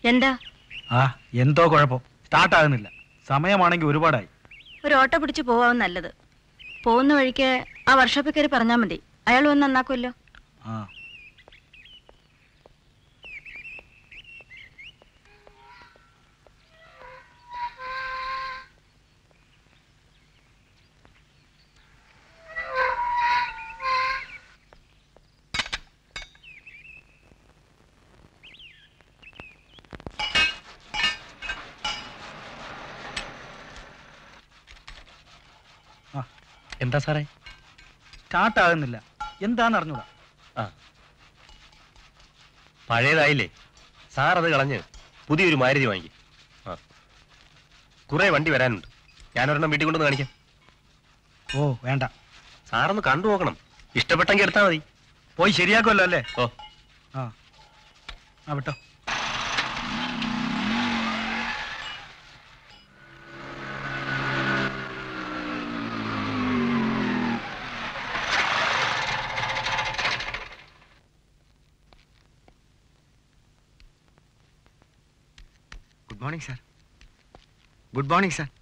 എന്താ ആ എന്തോ കുഴപ്പം സ്റ്റാർട്ട് ആകുന്നില്ല സമയമാണെങ്കിൽ ഒരുപാടായി ഒരു ഓട്ടോ പിടിച്ച് പോവാവും നല്ലത് പോകുന്ന വഴിക്ക് ആ വർക്ക്ഷോപ്പിൽ കയറി പറഞ്ഞാൽ മതി അയാൾ വന്ന് നന്നാക്കുമല്ലോ ആ ആ എന്താ സാറേ സ്റ്റാർട്ട് ആകുന്നില്ല എന്താന്ന് അറിഞ്ഞൂടാ ആ പഴയതായില്ലേ സാർ അത് കളഞ്ഞ് പുതിയൊരു മാരുതി വാങ്ങി ആ കുറെ വണ്ടി വരാനുണ്ട് ഞാനൊരെണ്ണം വീട്ടിൽ കൊണ്ടുവന്ന് കാണിക്കാം ഓ വേണ്ട സാറൊന്ന് കണ്ടു നോക്കണം ഇഷ്ടപ്പെട്ടെങ്കിൽ എടുത്താൽ മതി പോയി ശരിയാക്കുമല്ലോ അല്ലേ ഓ ആ ആ വിട്ടോ good morning sir good morning sir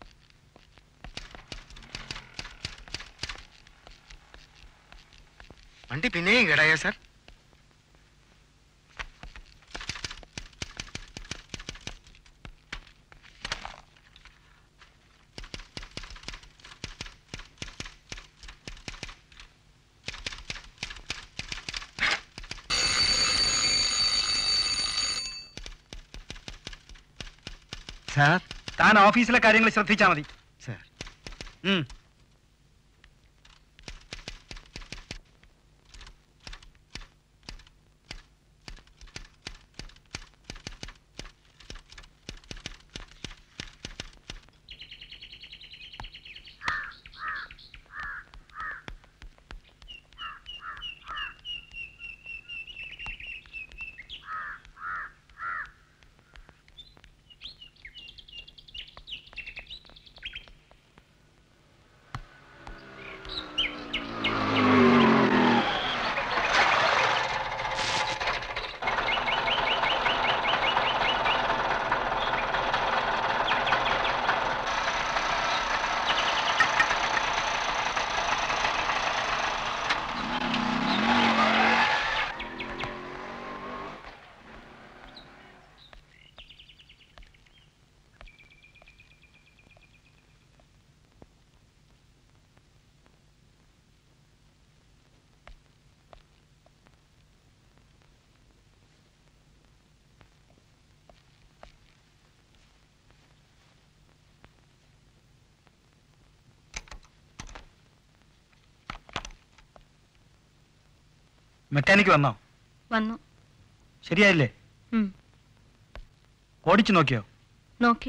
വണ്ടി പിന്നെയും കേടായോ സാർ സാർ താൻ ഓഫീസിലെ കാര്യങ്ങൾ ശ്രദ്ധിച്ചാൽ മതി സാർ ഉം. മെക്കാനിക്ക് വന്നോ വന്നു ശരിയായില്ലേ ഉം, ഓടിച്ചു നോക്കിയോ നോക്കി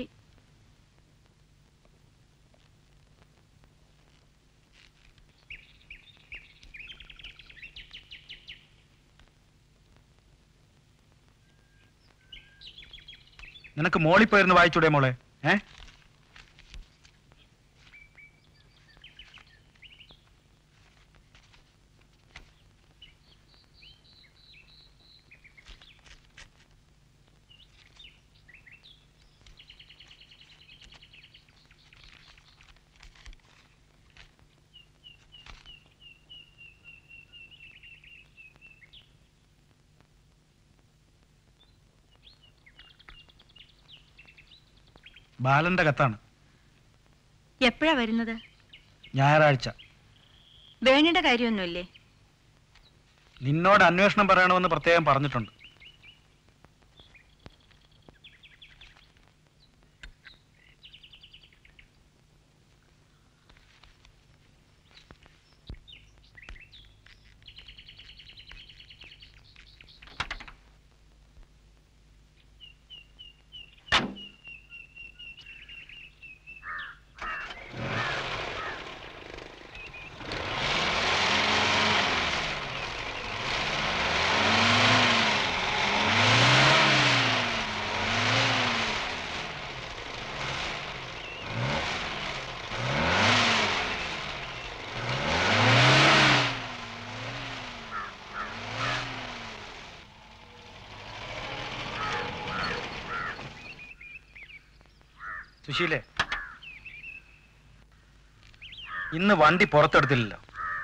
നിനക്ക് മോളിൽ പോയിരുന്ന് വായിച്ചൂടെ മോളെ ഏ ബാലന്റെ കത്താണ് എപ്പോഴാ വരുന്നത് ഞായറാഴ്ച വേണിയുടെ കാര്യമൊന്നുമില്ലേ നിന്നോട് അന്വേഷണം പറയണമെന്ന് പ്രത്യേകം പറഞ്ഞിട്ടുണ്ട് സുശീലേ ഇന്ന് വണ്ടി പുറത്തെടുത്തില്ലല്ലോ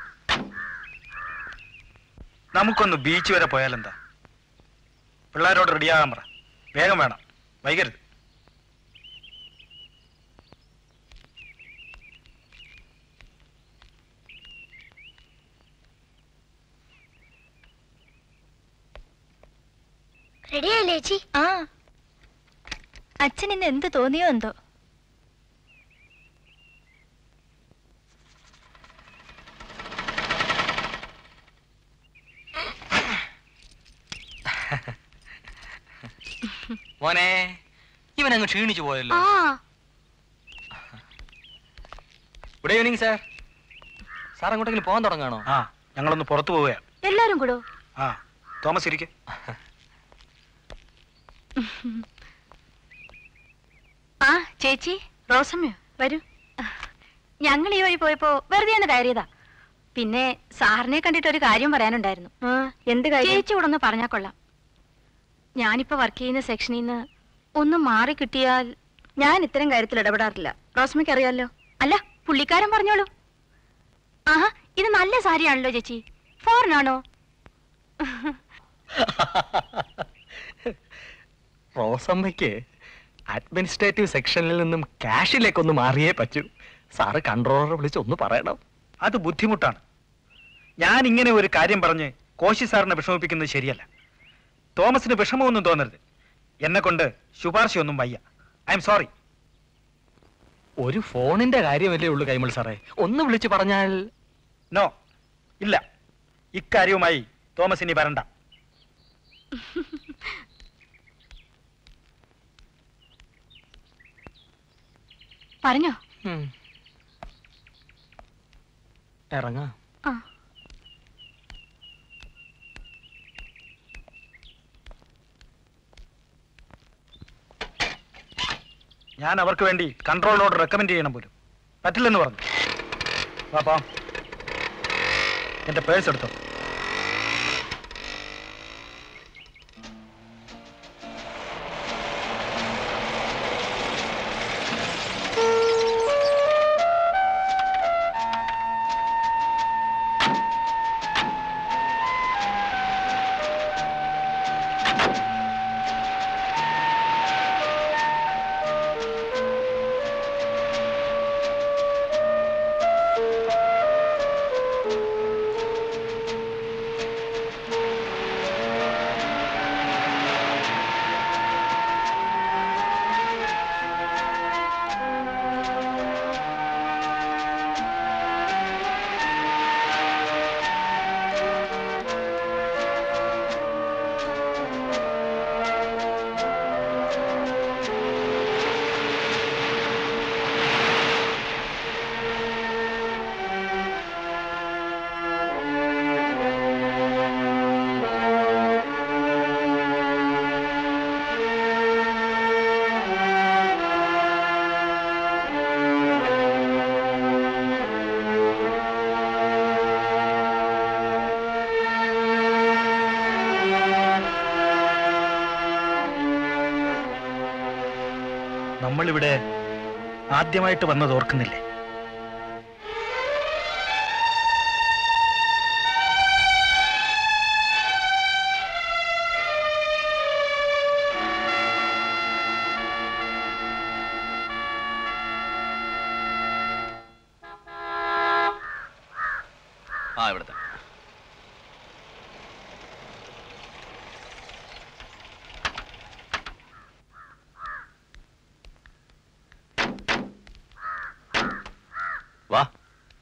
നമുക്കൊന്ന് ബീച്ച് വരെ പോയാലെന്താ പിള്ളേരോട് റെഡിയാകാൻ പറ വേഗം വേണം വൈകരുത് റെഡിയായില്ലേ ചേച്ചി ആ അച്ഛൻ ഇന്ന് എന്ത് തോന്നിയോ എന്തോ മോനെ ഇവൻ അങ്ങ് ക്ഷീണിച്ചു പോയല്ലോ ആ ഗുഡ് ഈവനിങ് സാർ സാർ അങ്ങോട്ടെങ്കിലും പോകാൻ തുടങ്ങാണോ ആ ഞങ്ങളൊന്ന് പുറത്തു പോവുകയാ എല്ലാരും കൂടോ ആ തോമസ് ഇരിക്കെ ആ ചേച്ചി റോസമ്മയോ വരൂ ഞങ്ങൾ ഈ വഴി പോയപ്പോ വെറുതെ ഒന്ന് കയറിയതാ പിന്നെ സാറിനെ കണ്ടിട്ട് ഒരു കാര്യം പറയാനുണ്ടായിരുന്നു എന്ത് കാര്യം ചേച്ചി കൂടെ ഒന്ന് പറഞ്ഞാ കൊള്ളാം ഞാനിപ്പോ വർക്ക് ചെയ്യുന്ന സെക്ഷനിൽ നിന്ന് ഒന്ന് മാറി കിട്ടിയാൽ ഞാൻ ഇത്തരം കാര്യത്തിൽ ഇടപെടാറില്ല റോസ്മയ്ക്ക് അറിയാലോ അല്ല പുള്ളിക്കാരൻ പറഞ്ഞോളൂ ആഹാ ഇത് നല്ല സാരിയാണല്ലോ ചേച്ചി ഫോറിനാണോ റോസമ്മയ്ക്ക് അഡ്മിനിസ്ട്രേറ്റീവ് സെക്ഷനിൽ നിന്നും ക്യാഷിലേക്ക് ഒന്ന് മാറിയേ പറ്റൂ സാറ് കൺട്രോളറെ വിളിച്ച് ഒന്ന് പറയണം അത് ബുദ്ധിമുട്ടാണ് ഞാൻ ഇങ്ങനെ ഒരു കാര്യം പറഞ്ഞ് കോശി സാറിനെ വിഷമിപ്പിക്കുന്നത് ശരിയല്ല തോമസിന് വിഷമമൊന്നും തോന്നരുത് എന്നെ കൊണ്ട് ശുപാർശയൊന്നും വയ്യ ഐ എം സോറി ഒരു ഫോണിന്റെ കാര്യമല്ലേ ഉള്ളൂ കൈമൾ സാറേ ഒന്ന് വിളിച്ച് പറഞ്ഞാൽ നോ ഇല്ല ഇക്കാര്യവുമായി തോമസ് ഇനി വരണ്ട പറഞ്ഞോ ഉം. ഇറങ്ങാം ആ ഞാൻ അവർക്ക് വേണ്ടി കൺട്രോളിനോട് റെക്കമെൻഡ് ചെയ്യണം പോലും പറ്റില്ലെന്ന് പറഞ്ഞു പാപ്പാ എന്റെ പേഴ്സ് എടുത്തോ നമ്മളിവിടെ ആദ്യമായിട്ട് വന്നത് ഓർക്കുന്നില്ലേ ആ ഇവിടുത്തെ വാ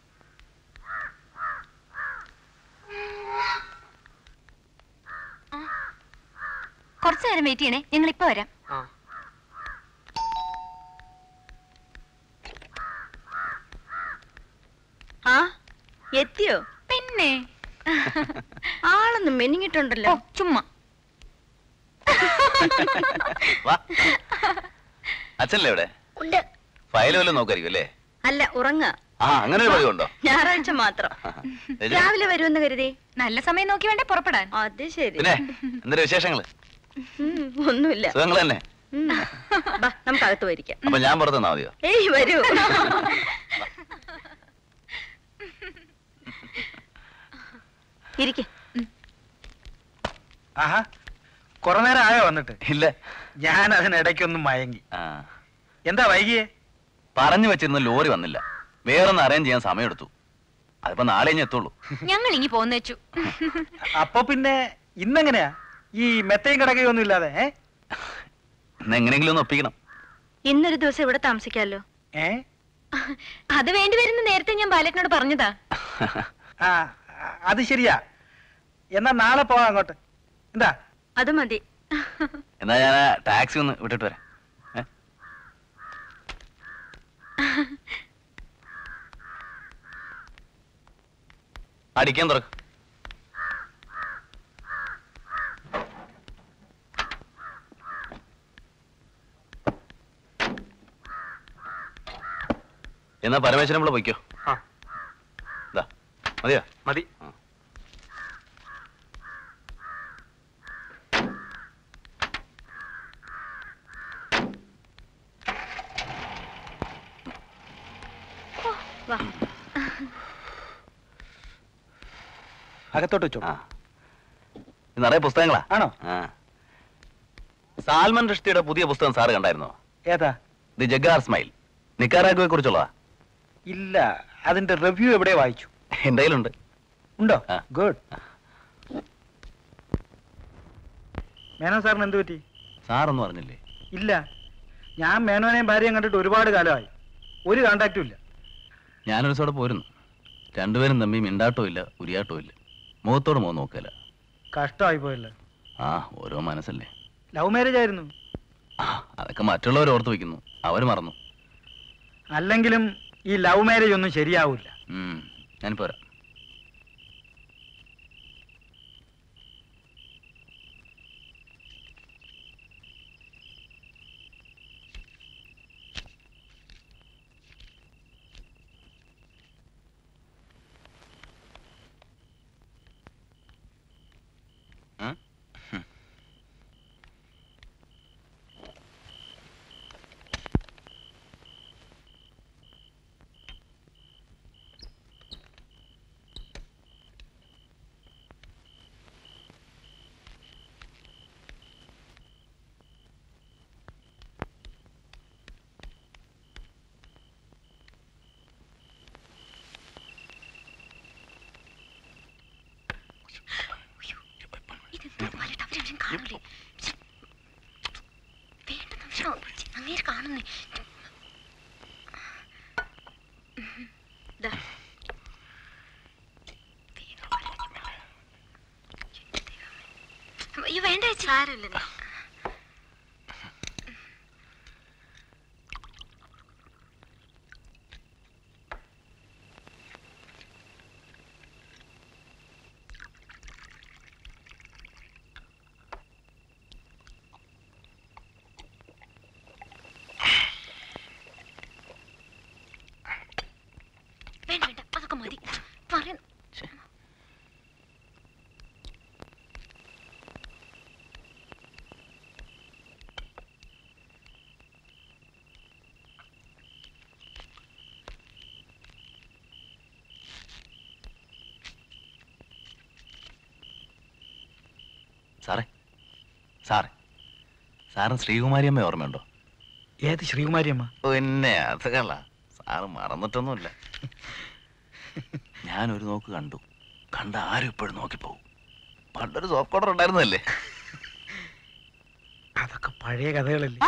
കുറച്ചു നേരം വെയിറ്റ് ചെയ്യണേ ഞങ്ങൾ ഇപ്പൊ വരാം ആ എത്തിയോ പിന്നെ ആളൊന്ന് മെനിങ്ങിട്ടുണ്ടല്ലോ ചുമ്മാ വാ അച്ഛനല്ലേ ഇവിടെ ഉണ്ട് ഫയൽ വല്ലതും നോക്കായിരിക്കും അല്ലേ അല്ല ഉറങ്ങ ആ അങ്ങനെ ഒരു പതിവുണ്ടോ ഞായറാഴ്ച മാത്രം രജനി, രാവിലെ വരുമെന്ന് കരുതി നല്ല സമയം നോക്കി വേണ്ടേ പുറപ്പെടാൻ അത് ശരി പിന്നെ എന്തൊരു വിശേഷങ്ങള് ഉം, ഒന്നുമില്ല സുഖങ്ങൾ തന്നെ നമുക്ക് അകത്ത് പോയിരിക്കാം അപ്പൊ ഞാൻ പുറത്ത് നിന്നാ മതിയോ ഏയ് വരൂ ഇരിക്കെ ആഹാ കുറെ നേരം ആയോ വന്നിട്ട് ഇല്ല ഞാൻ അതിനിടയ്ക്കൊന്നും മയങ്ങി ആ എന്താ വൈകിയേ പറഞ്ഞു വെച്ചിരുന്ന ലോറി വന്നില്ല വേറൊന്ന് അറേഞ്ച് ചെയ്യാൻ സമയമെടുത്തു അതിപ്പോ നാളെ ഇനി എത്തുള്ളൂ ഞങ്ങൾ ഇങ്ങി പോന്നു വെച്ചു അപ്പൊ പിന്നെ ഇന്നെങ്ങനെയാ ഈ മെത്തയും കിടക്കയും ഒന്നും ഇല്ലാതെ ഏ ഇന്ന് എങ്ങനെയെങ്കിലും ഒന്ന് ഒപ്പിക്കണം ഇന്നൊരു ദിവസം ഇവിടെ താമസിക്കാമല്ലോ ഏ അത് വേണ്ടി വരുന്ന നേരത്തെ ഞാൻ ബാലേട്ടനോട് പറഞ്ഞതാ ആ അത് ശരിയാ എന്നാ നാളെ പോവാം അങ്ങോട്ട് എന്താ അത് മതി എന്നാ ഞാൻ ആ ടാക്സി ഒന്ന് വിട്ടിട്ട് വരാം ഏ? അടിക്കാൻ തുറക്ക് എന്നാ പരമേശ്വരൻ നമ്മളെ പൊയ്ക്കോ ആ ഇതാ മതിയോ മതി വാ അകത്തോട്ട് വെച്ചോ ആ ഇത് നിറയെ പുസ്തകങ്ങളാ ആണോ ആ സാൽമൻ റഷ്ദിയുടെ പുതിയ പുസ്തകം സാറ് കണ്ടായിരുന്നോ ഏതാ ദി ജഗാർ സ്മൈൽ നിക്കാറാഗുവെ കുറിച്ചുള്ളതാ ഇല്ല അതിന്റെ റിവ്യൂ എവിടെ വായിച്ചു എന്റെ കയ്യിലുണ്ട് ഉണ്ടോ ആ. ഗുഡ് മേനോൻ സാറിന് എന്ത് പറ്റി സാറൊന്നും പറഞ്ഞില്ലേ ഇല്ല ഞാൻ മേനോനെയും ഭാര്യയും കണ്ടിട്ട് ഒരുപാട് കാലമായി ഒരു കോണ്ടാക്റ്റും ഇല്ല ഞാനൊരു സോടെ പോരുന്നു രണ്ടുപേരും തമ്മി മിണ്ടാട്ടോ ഇല്ല ഉരിയാട്ടോ ഇല്ല മുഖത്തോട് മുഖം നോക്കല കഷ്ടമായി പോയല്ലോ ആ ഓരോ മനസ്സല്ലേ ലവ് മാരേജ് ആയിരുന്നു ആ അതൊക്കെ മറ്റുള്ളവർ ഓർത്ത് വെക്കുന്നു അവർ മറന്നു അല്ലെങ്കിലും ഈ ലവ് മാരേജ് ഒന്നും ശരിയാവില്ല ഉം, ഞാനിപ്പോ വരാം ഉം? ഹും. കാണുന്നേ അയ്യോ വേണ്ട സാരമില്ല വേണ്ട വേണ്ട അതൊക്കെ മതി പറയ സാറേ സാറേ സാറിന് ശ്രീകുമാരിയമ്മ ഓർമ്മയുണ്ടോ ഏത് ശ്രീകുമാരി അമ്മ പിന്നെ അത് കള്ള സാറ് മറന്നിട്ടൊന്നുമില്ല ഞാൻ ഒരു നോക്ക് കണ്ടു കണ്ട ആരും ഇപ്പോഴും നോക്കിപ്പോവും പണ്ടൊരു സോപ്പ് കോഡർ ഉണ്ടായിരുന്നല്ലേ അതൊക്കെ പഴയ കഥകളല്ലേ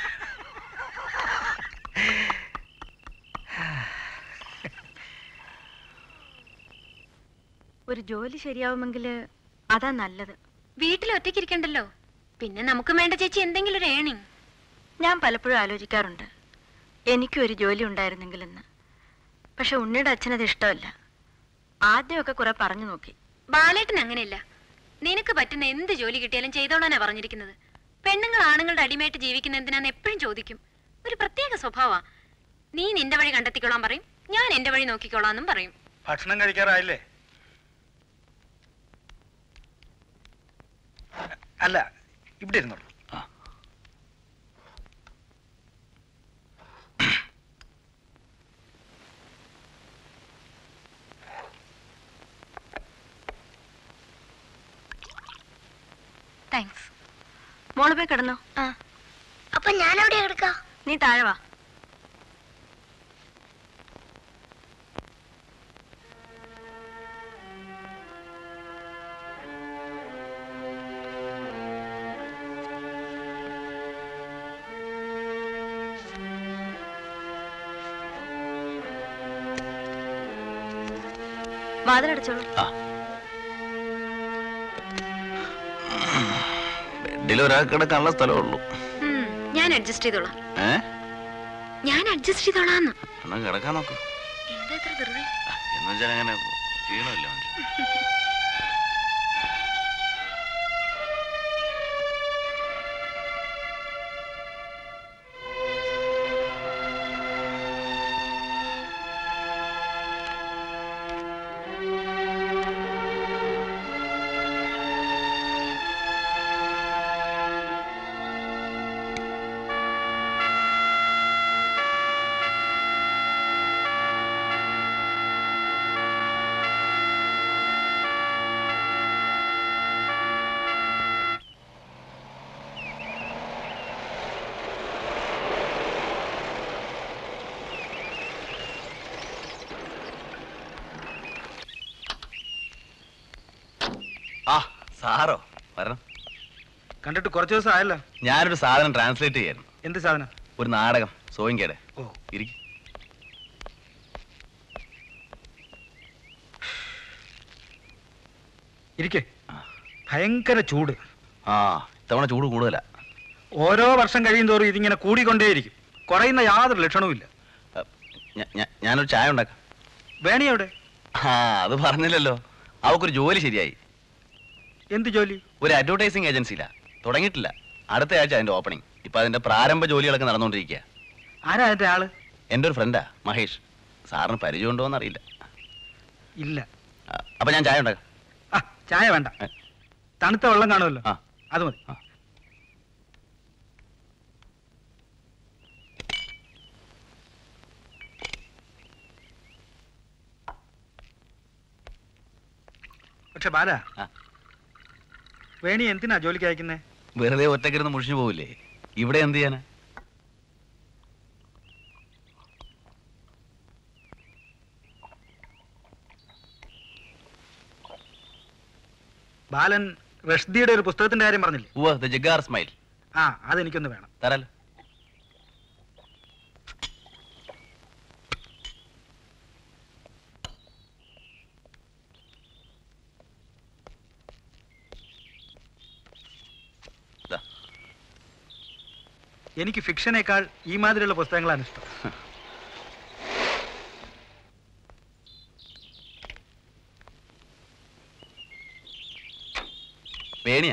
ഒരു ജോലി ശരിയാവുമെങ്കിൽ അതാ നല്ലത് വീട്ടിൽ ഒറ്റയ്ക്കിരിക്കണ്ടല്ലോ പിന്നെ നമുക്ക് വേണ്ട ചേച്ചി എന്തെങ്കിലും ഒരു ഏണിങ് ഞാൻ പലപ്പോഴും ആലോചിക്കാറുണ്ട് എനിക്കും ഒരു ജോലി ഉണ്ടായിരുന്നെങ്കിലെന്ന് പക്ഷെ ഉണ്ണിയുടെ അച്ഛനത് ഇഷ്ടമല്ല ആദ്യമൊക്കെ കുറെ പറഞ്ഞു നോക്കി ബാലേട്ടൻ അങ്ങനെയല്ല നിനക്ക് പറ്റുന്ന എന്ത് ജോലി കിട്ടിയാലും ചെയ്തോളാനാ പറഞ്ഞിരിക്കുന്നത് പെണ്ണുങ്ങൾ ആണുങ്ങളുടെ അടിമയായിട്ട് ജീവിക്കുന്ന എന്തിനാന്ന് എപ്പോഴും ചോദിക്കും ഒരു പ്രത്യേക സ്വഭാവമാ നീ നിന്റെ വഴി കണ്ടെത്തിക്കോളാൻ പറയും ഞാൻ എന്റെ വഴി നോക്കിക്കോളാന്നും പറയും ഭക്ഷണം കഴിക്കാറായില്ലേ അല്ല ഇവിടെ ഇരുന്നോളൂ താങ്ക്സ് മോള് പോയി കിടന്നോ ആ അപ്പൊ ഞാൻ എവിടെ കിടക്കാം നീ താഴെ വാ വാതിലടച്ചോളൂ ബെഡിൽ ഒരാൾക്ക് കിടക്കാനുള്ള സ്ഥലമുള്ളൂ ഉം, ഞാൻ അഡ്ജസ്റ്റ് ചെയ്തോളാം ഏ ഞാൻ അഡ്ജസ്റ്റ് ചെയ്തോളാന്ന് എന്നാ കിടക്കാൻ നോക്കൂ എന്താ ഇത്ര വെറുതെ എന്ന് വെച്ചാൽ അങ്ങനെ ക്ഷീണമില്ല മനുഷ്യൻ ആ സാറോ വരണം കണ്ടിട്ട് കുറച്ച് ദിവസം ആയല്ലോ ഞാനൊരു സാധനം ട്രാൻസ്ലേറ്റ് ചെയ്യായിരുന്നു എന്ത് സാധനം ഒരു നാടകം സോയിങ്കയുടെ ഓ ഇരിക്കും ഇരിക്കേ ഭയങ്കര ചൂട് ആ ഇത്തവണ ചൂട് കൂടുതലാ ഓരോ വർഷം കഴിയും തോറും ഇതിങ്ങനെ കൂടിക്കൊണ്ടേയിരിക്കും കുറയുന്ന യാതൊരു ലക്ഷണവുമില്ല അ, ഞ- ഞ- ഞാനൊരു ചായ ഉണ്ടാക്കാം വേണി എവിടെ ആ അത് പറഞ്ഞില്ലല്ലോ അവക്കൊരു ജോലി ശരിയായി എന്ത് ജോലി ഒരു അഡ്വർടൈസിങ് ഏജൻസിയിലാ തുടങ്ങിയിട്ടില്ല അടുത്ത ആഴ്ച അതിന്റെ ഓപ്പണിംഗ് ഇപ്പൊ അതിന്റെ പ്രാരംഭ ജോലികളൊക്കെ നടന്നുകൊണ്ടിരിക്കുക ആരാ അതിന്റെ ആള് എൻ്റെ ഒരു ഫ്രണ്ടാ മഹേഷ് സാറിന് പരിചയം ഉണ്ടോ എന്നറിയില്ല ഇല്ല ആ, അപ്പൊ ഞാൻ ചായ ഉണ്ടാക്കാം ആ ചായ വേണ്ട ഏ. തണുത്ത വെള്ളം കാണുമല്ലോ ആ. അത് മതി ആ. പക്ഷെ ബാല ആ. വേണി എന്തിനാ ജോലിക്ക് അയക്കുന്നേ വെറുതെ ഒറ്റക്കിരുന്ന് മുഷിഞ്ഞു പോവില്ലേ ഇവിടെ എന്ത് ചെയ്യാനാ ബാലൻ റഷ്ദിയുടെ ഒരു പുസ്തകത്തിന്റെ കാര്യം പറഞ്ഞില്ലേ ഉവ്വ ദ ജഗാർ സ്മൈൽ ആ അതെനിക്കൊന്ന് വേണം തരാലോ ദാ, എനിക്ക് ഫിക്ഷനേക്കാൾ ഈ മാതിരിയുള്ള പുസ്തകങ്ങളാണ് ഇഷ്ടം വേണിയാ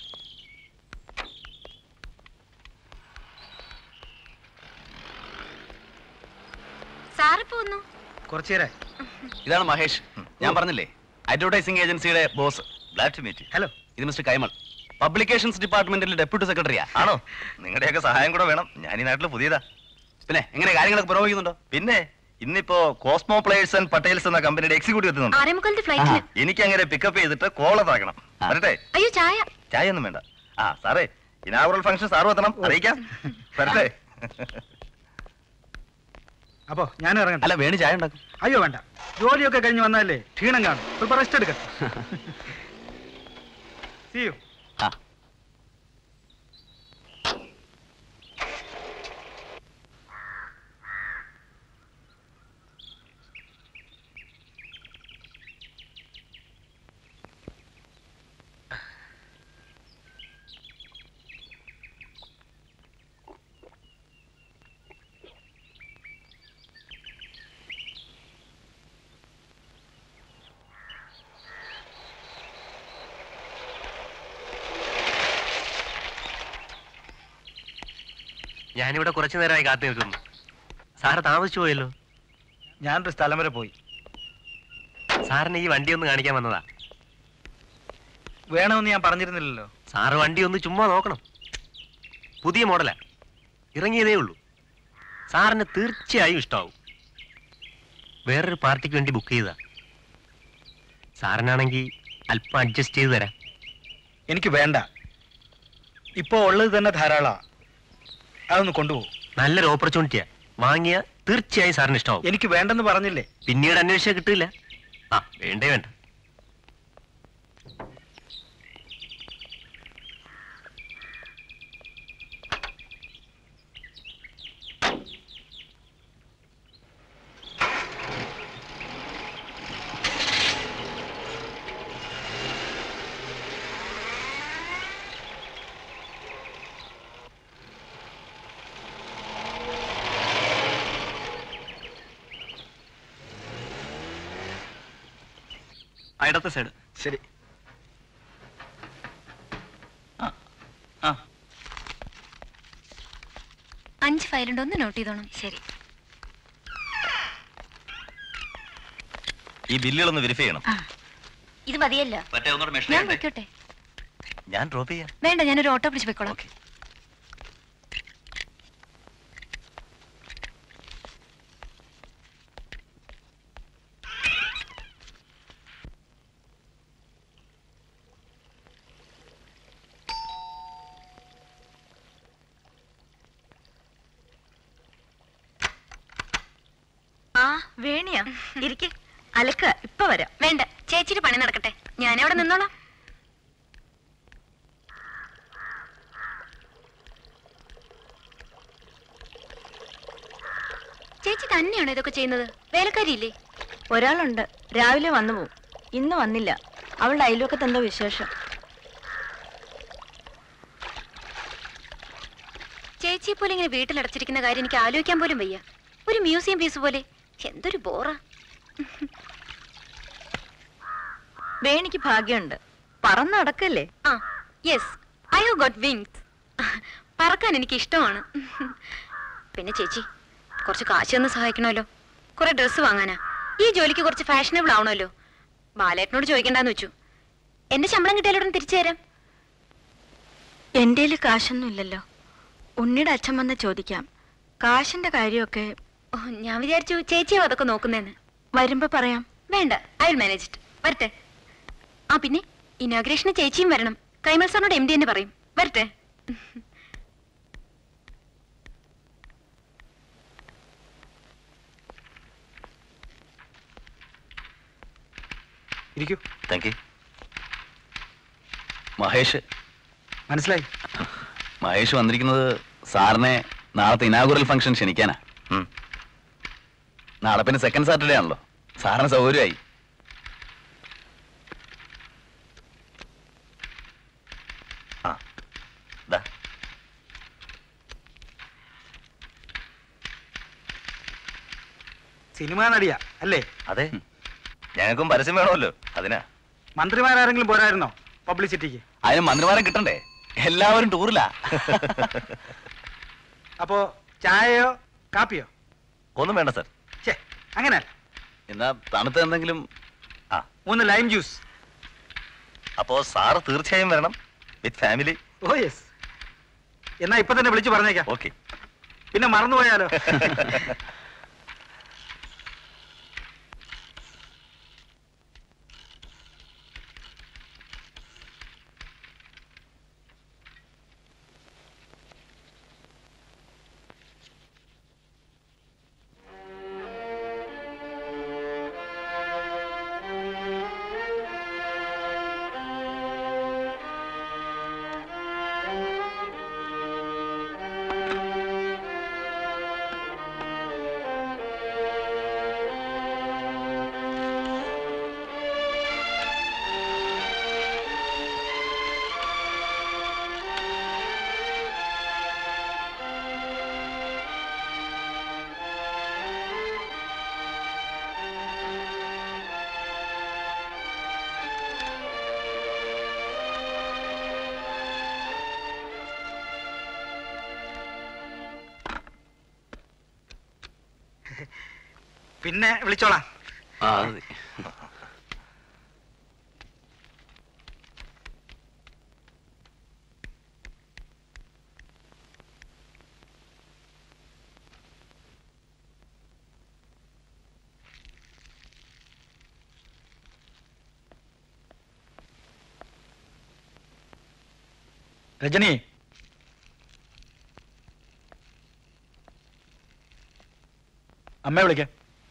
സാറിപ്പോ വന്നു കുറച്ചു നേരം ഇതാണ് മഹേഷ് ഞാൻ പറഞ്ഞില്ലേ അഡ്വർടൈസിംഗ് ഏജൻസിയുടെ boss glad to meet hello ഇത് മിസ്റ്റർ കൈമൾ പബ്ലിക്കേഷൻസ് ഡിപ്പാർട്ട്മെന്റിൽ ഡെപ്യൂട്ടി സെക്രട്ടറിയാ ആണോ നിങ്ങളുടെയൊക്കെ സഹായം കൂടെ വേണം ഞാൻ ഈ നാട്ടിൽ പുതിയതാ പിന്നെ എങ്ങനെ കാര്യങ്ങളൊക്കെ പുരോഗമിക്കുന്നുണ്ടോ പിന്നെ ഇന്നിപ്പോ കോസ്മോ പ്ലേയേഴ്സ് ആൻഡ് പട്ടേൽസ് എന്ന കമ്പനിയുടെ എക്സിക്യൂട്ടീവ് എത്തുന്നുണ്ട് ആറേ മുക്കാലത്തെ ഫ്ലൈറ്റിന് എനിക്ക് അങ്ങനെ പിക്കപ്പ് ചെയ്തിട്ട് കോളത്താക്കണം ആ. വരട്ടെ അയ്യോ ചായ ചായ ഒന്നും വേണ്ട ആ സാറേ ഇനാഗുറൽ ഫംഗ്ഷൻ സാറും എത്തണം അറിയിക്കാം വരട്ടെ അപ്പോ ഞാൻ ഇറങ്ങട്ടെ അല്ല വേണി ചായ ഉണ്ടാക്കും അയ്യോ വേണ്ട ജോലിയൊക്കെ കഴിഞ്ഞ് വന്നാലേ ക്ഷീണം കാണും സ്വല്പം റെസ്റ്റ് എടുക്കട്ടെ See you. ആ ഞാനിവിടെ കുറച്ചു നേരമായി കാത്തു നിൽക്കുന്നു സാറ് താമസിച്ചു പോയല്ലോ ഞാനൊരു സ്ഥലം വരെ പോയി സാറിന് ഈ വണ്ടി ഒന്ന് കാണിക്കാൻ വന്നതാ വേണമെന്ന് ഞാൻ പറഞ്ഞിരുന്നില്ലല്ലോ സാറ് വണ്ടി ഒന്ന് ചുമ്മാ നോക്കണം പുതിയ മോഡലാ ഇറങ്ങിയതേ ഉള്ളൂ സാറിന് തീർച്ചയായും ഇഷ്ടാവും വേറൊരു പാർട്ടിക്ക് വേണ്ടി ബുക്ക് ചെയ്തതാ സാറിനാണെങ്കിൽ അല്പം അഡ്ജസ്റ്റ് ചെയ്ത് തരാം എനിക്ക് വേണ്ട ഇപ്പോ ഉള്ളത് തന്നെ ധാരാളാ അതൊന്ന് കൊണ്ടുപോകും നല്ലൊരു ഓപ്പർച്യൂണിറ്റിയാ വാങ്ങിയ തീർച്ചയായും സാറിന് ഇഷ്ടമാവും എനിക്ക് വേണ്ടെന്ന് പറഞ്ഞില്ലേ പിന്നീട് അന്വേഷിച്ചാൽ കിട്ടില്ല ആ വേണ്ടേ വേണ്ട ഇടത്തെ സൈഡ് ശരി അഞ്ച് ഫയലുണ്ട് ഒന്ന് നോട്ട് ചെയ്തോണം ശരി ഈ ബില്ലുകളൊന്ന് വെരിഫൈ ചെയ്യണം ഇത് മതിയല്ലോ മറ്റേ ഒന്നുകൂടെ മെഷർ ഞാൻ ചെയ്യണ്ടേ വെക്കട്ടെ ഞാൻ ഡ്രോപ്പ് ചെയ്യാം വേണ്ട ഞാനൊരു ഓട്ടോ പിടിച്ച് വെക്കോളാം ഓക്കെ ആ വേണിയാ ഇരിക്കെ അലക്ക ഇപ്പൊ വരാം വേണ്ട ചേച്ചിയുടെ പണി നടക്കട്ടെ ഞാൻ അവിടെ നിന്നോളാം ചേച്ചി തന്നെയാണോ ഇതൊക്കെ ചെയ്യുന്നത് വേലക്കാരിയില്ലേ ഒരാളുണ്ട് രാവിലെ വന്നു പോവും ഇന്ന് വന്നില്ല അവളുടെ അയൽവക്കത്ത് എന്തോ വിശേഷം ചേച്ചിയെ പോലെ ഇങ്ങനെ വീട്ടിലടച്ചിരിക്കുന്ന കാര്യം എനിക്ക് ആലോചിക്കാൻ പോലും വയ്യ ഒരു മ്യൂസിയം പീസ് പോലെ എന്തൊരു ബോറാ വേണിക്ക് ഭാഗ്യമുണ്ട് പറന്ന് നടക്കല്ലേ ആ yes I have got wings പറക്കാൻ എനിക്ക് ഇഷ്ടമാണ് പിന്നെ ചേച്ചി കുറച്ച് കാശ് ഒന്ന് സഹായിക്കണമല്ലോ കുറെ ഡ്രസ്സ് വാങ്ങാനാ ഈ ജോലിക്ക് കുറച്ച് ഫാഷനബിൾ ആവണമല്ലോ ബാലേട്ടനോട് ചോദിക്കണ്ടെന്ന് വെച്ചു എന്റെ ശമ്പളം കിട്ടിയാലോടെ തിരിച്ചു തരാം എന്റെ കാശൊന്നും ഇല്ലല്ലോ ഉണ്ണിയുടെ അച്ഛൻ വന്ന് ചോദിക്കാം കാശിന്റെ കാര്യമൊക്കെ ഓ ഞാൻ വിചാരിച്ചു ചേച്ചിയോ അതൊക്കെ നോക്കുന്നേന്ന് വരുമ്പോ പറയാം വേണ്ട ഐ വിൽ മാനേജ് ഇറ്റ് വരട്ടെ ആ പിന്നെ ഇനോഗ്രേഷന് ചേച്ചിയും വരണം കൈമൽ സാറിനോട് എം ഡി തന്നെ പറയും വരട്ടെ ഇരിക്കൂ താങ്ക് യു മഹേഷ് മനസ്സിലായി മഹേഷ് വന്നിരിക്കുന്നത് സാറിനെ നാളത്തെ ഇനാഗുറൽ ഫംഗ്ഷൻ ക്ഷണിക്കാനാ ഉം. നാളെ പിന്നെ സെക്കൻഡ് സാറ്റർഡേ ആണല്ലോ സാറിന് സൗകര്യമായി ആ ദാ. സിനിമാ നടിയാ അല്ലേ അതെ ഞങ്ങൾക്കും പരസ്യം വേണമല്ലോ അതിനാ മന്ത്രിമാരാരെങ്കിലും പോരായിരുന്നോ പബ്ലിസിറ്റിക്ക് അതിന് മന്ത്രിമാരെ കിട്ടണ്ടേ എല്ലാവരും ടൂറിലാ അപ്പോ ചായയോ കാപ്പിയോ ഒന്നും വേണ്ട സാർ ഛേ അങ്ങനെയല്ല എന്നാ തണുത്ത എന്തെങ്കിലും ആ മൂന്ന് ലൈം ജ്യൂസ് അപ്പോ സാറ് തീർച്ചയായും വരണം വിത്ത് ഫാമിലി ഓ യെസ് എന്നാ ഇപ്പൊ തന്നെ വിളിച്ചു പറഞ്ഞേക്കാം ഓക്കെ പിന്നെ മറന്നുപോയാലോ പിന്നെ വിളിച്ചോളാം ആ രജനി അമ്മയെ വിളിക്കാം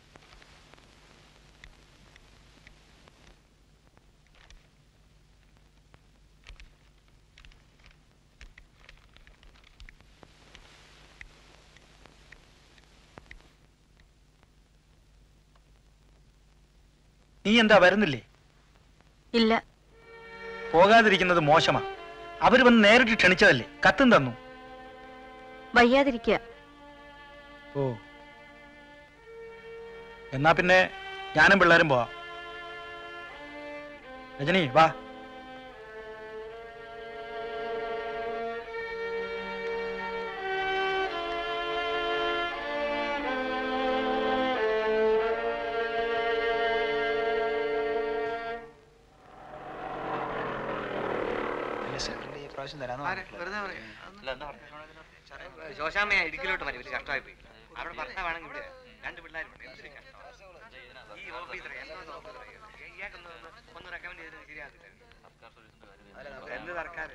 നീ എന്താ വരുന്നില്ലേ ഇല്ല പോകാതിരിക്കുന്നത് മോശമാ അവര് വന്ന് നേരിട്ട് ക്ഷണിച്ചതല്ലേ കത്തും തന്നു വയ്യാതിരിക്കുക ഓ എന്നാ പിന്നെ ഞാനും പിള്ളേരും പോവാം രജനി വാ ശോശാമ്മയെ ഇടുക്കിലോട്ട് മതി വലിയ കഷ്ടമായി പോയി അവിടെ ഭർത്താവാണെങ്കിൽ ഇവിടെ രണ്ട് പിള്ളേരുണ്ട് എന്തൊരു കഷ്ടം ഈ ഓഫീസറെ എന്തോ ഇയാൾക്കൊന്ന് ഒന്ന് റെക്കമെൻഡ് ചെയ്തത് ശരിയാകത്തില്ല എന്ത് സർക്കാർ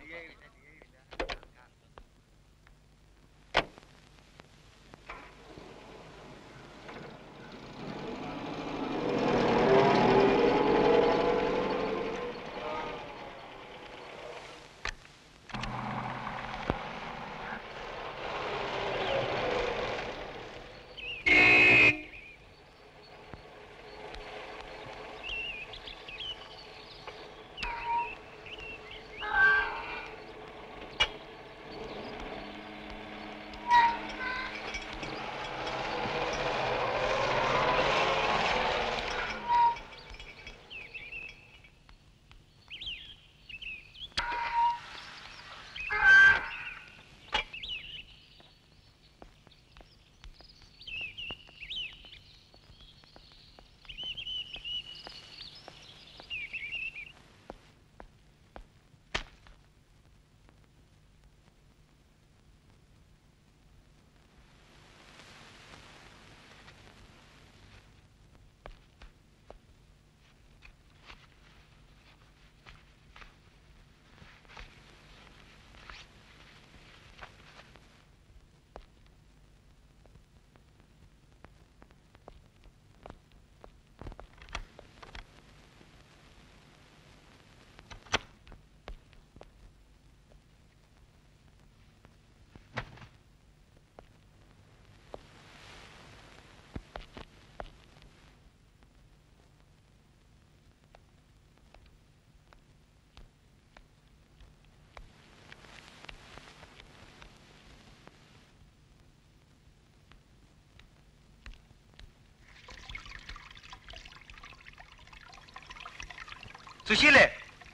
സുശീലേ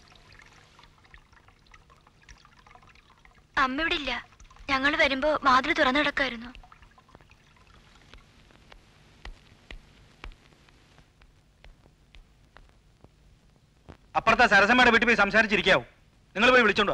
അമ്മ ഇവിടെ ഇല്ല ഞങ്ങൾ വരുമ്പോ വാതിൽ തുറന്നു കിടക്കായിരുന്നു അപ്പുറത്തെ സരസമ്മയുടെ വീട്ടിൽ പോയി സംസാരിച്ചിരിക്കാവൂ നിങ്ങൾ പോയി വിളിച്ചോണ്ടോ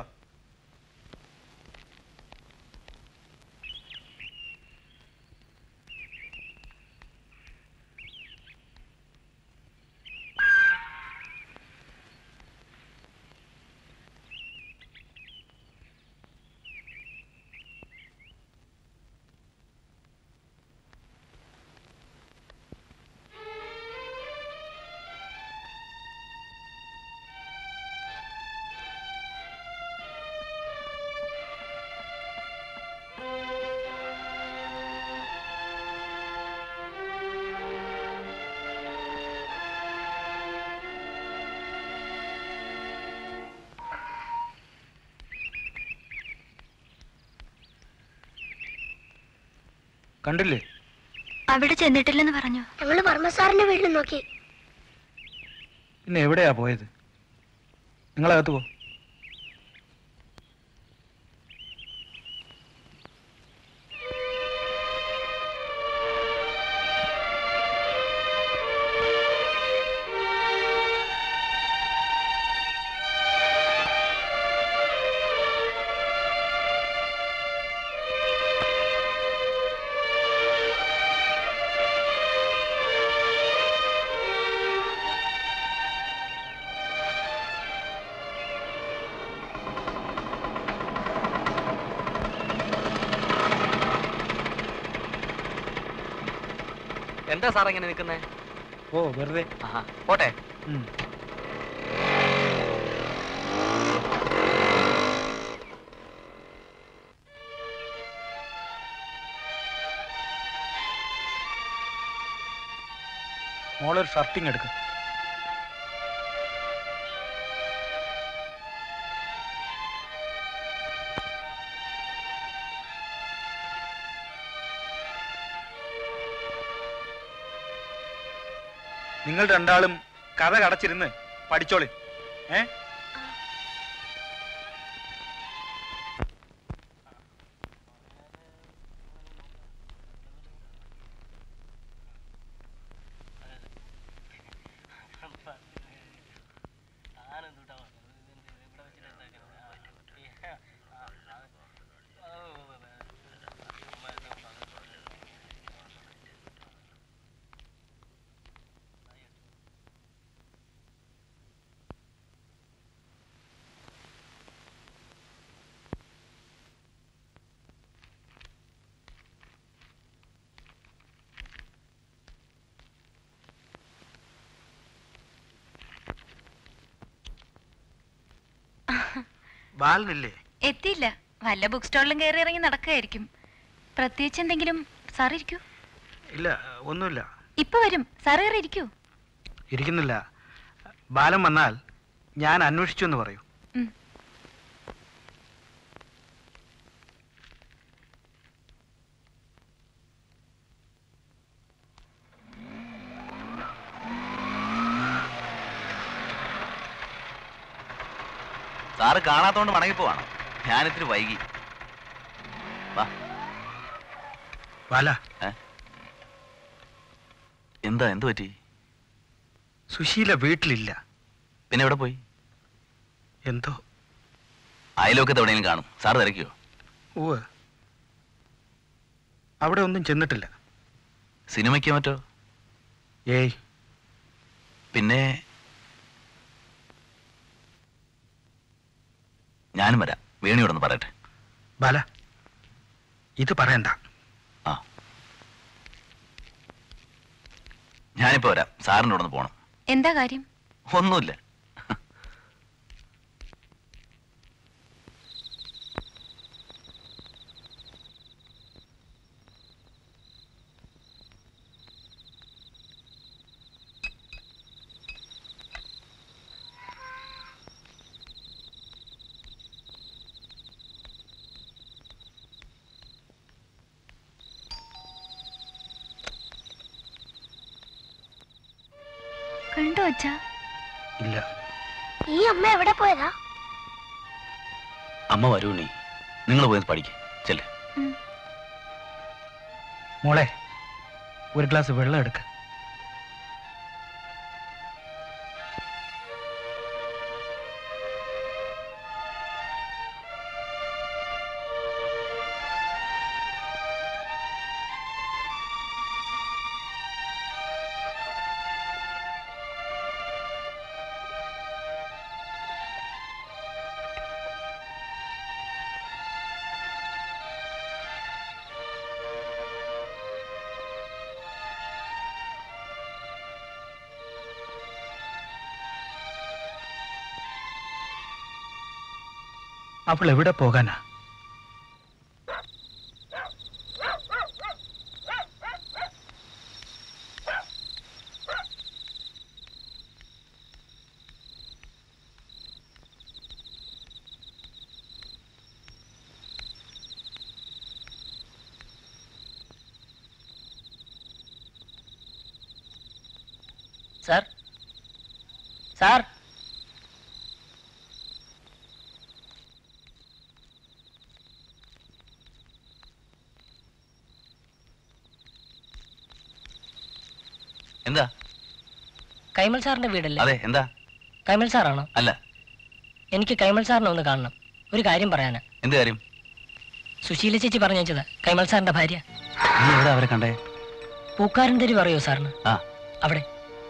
കണ്ടില്ലേ അവിടെ ചെന്നിട്ടില്ലെന്ന് പറഞ്ഞു ഞങ്ങള് വർമ്മ സാറിന്റെ വീട്ടിൽ നോക്കി പിന്നെ എവിടെയാ പോയത് നിങ്ങളകത്ത് പോ എന്താ സാർ ഇങ്ങനെ നിൽക്കുന്നേ ഓ വെറുതെ ആഹാ പോട്ടെ ഉം. മോളൊരു ഷർട്ടിങ് എടുക്കും നിങ്ങൾ രണ്ടാളും കഥ കടച്ചിരുന്ന് പഠിച്ചോളി ഏ ബാലനില്ലേ എത്തിയില്ല വല്ല ബുക്ക് സ്റ്റോളിലും കയറി ഇറങ്ങി നടക്കുകയായിരിക്കും പ്രത്യേകിച്ച് എന്തെങ്കിലും സാർ ഇരിക്കൂ ഇല്ല ഒന്നുമില്ല ഇപ്പൊ വരും സാർ കയറി ഇരിക്കൂ ഇരിക്കുന്നില്ല ബാലൻ വന്നാൽ ഞാൻ അന്വേഷിച്ചു എന്ന് പറയൂ ഉം. സാറ് കാണാത്തോണ്ട് മടങ്ങി പോവാണ് ഞാനിത്തിരി വൈകി വാ ബാല എന്താ എന്ത് പറ്റി സുശീല വീട്ടിലില്ല പിന്നെ എവിടെ പോയി എന്തോ അയലോക്കത്ത് എവിടെയെങ്കിലും കാണും സാറ് തിരക്കിയോ ഉവ് അവിടെ ഒന്നും ചെന്നിട്ടില്ല സിനിമയ്ക്ക് മറ്റോ ഏയ് പിന്നെ ഞാനും വരാം വേണിയോടൊന്ന് പറയട്ടെ ബാല ഇത് പറയണ്ട ആ ഞാനിപ്പോ വരാം സാറിൻ്റെ കൂടെ ഒന്ന് പോണം എന്താ കാര്യം ഒന്നുമില്ല കണ്ടു വച്ചാ ഇല്ല ഈ അമ്മ എവിടെ പോയതാ അമ്മ വരൂ നീ നിങ്ങൾ പോയി പഠിക്കേ ചെല്ലേ മോളെ ഒരു ഗ്ലാസ് വെള്ളം എടുക്ക അവൾ എവിടെ പോകാനാ സാർ സാർ എന്താ കൈമൽ സാറിന്റെ വീടല്ലേ അതെ എന്താ കൈമൽ സാറാണോ അല്ല എനിക്ക് കൈമൽ സാറിനെ ഒന്ന് കാണണം ഒരു കാര്യം പറയാനാ എന്ത് കാര്യം സുശീല ചേച്ചി പറഞ്ഞു വെച്ചതാ കൈമൽ സാറിന്റെ ഭാര്യ നീ എവിടെ അവരെ കണ്ടേ പൂക്കാരൻ തരി പറയോ സാറിന് ആ അവിടെ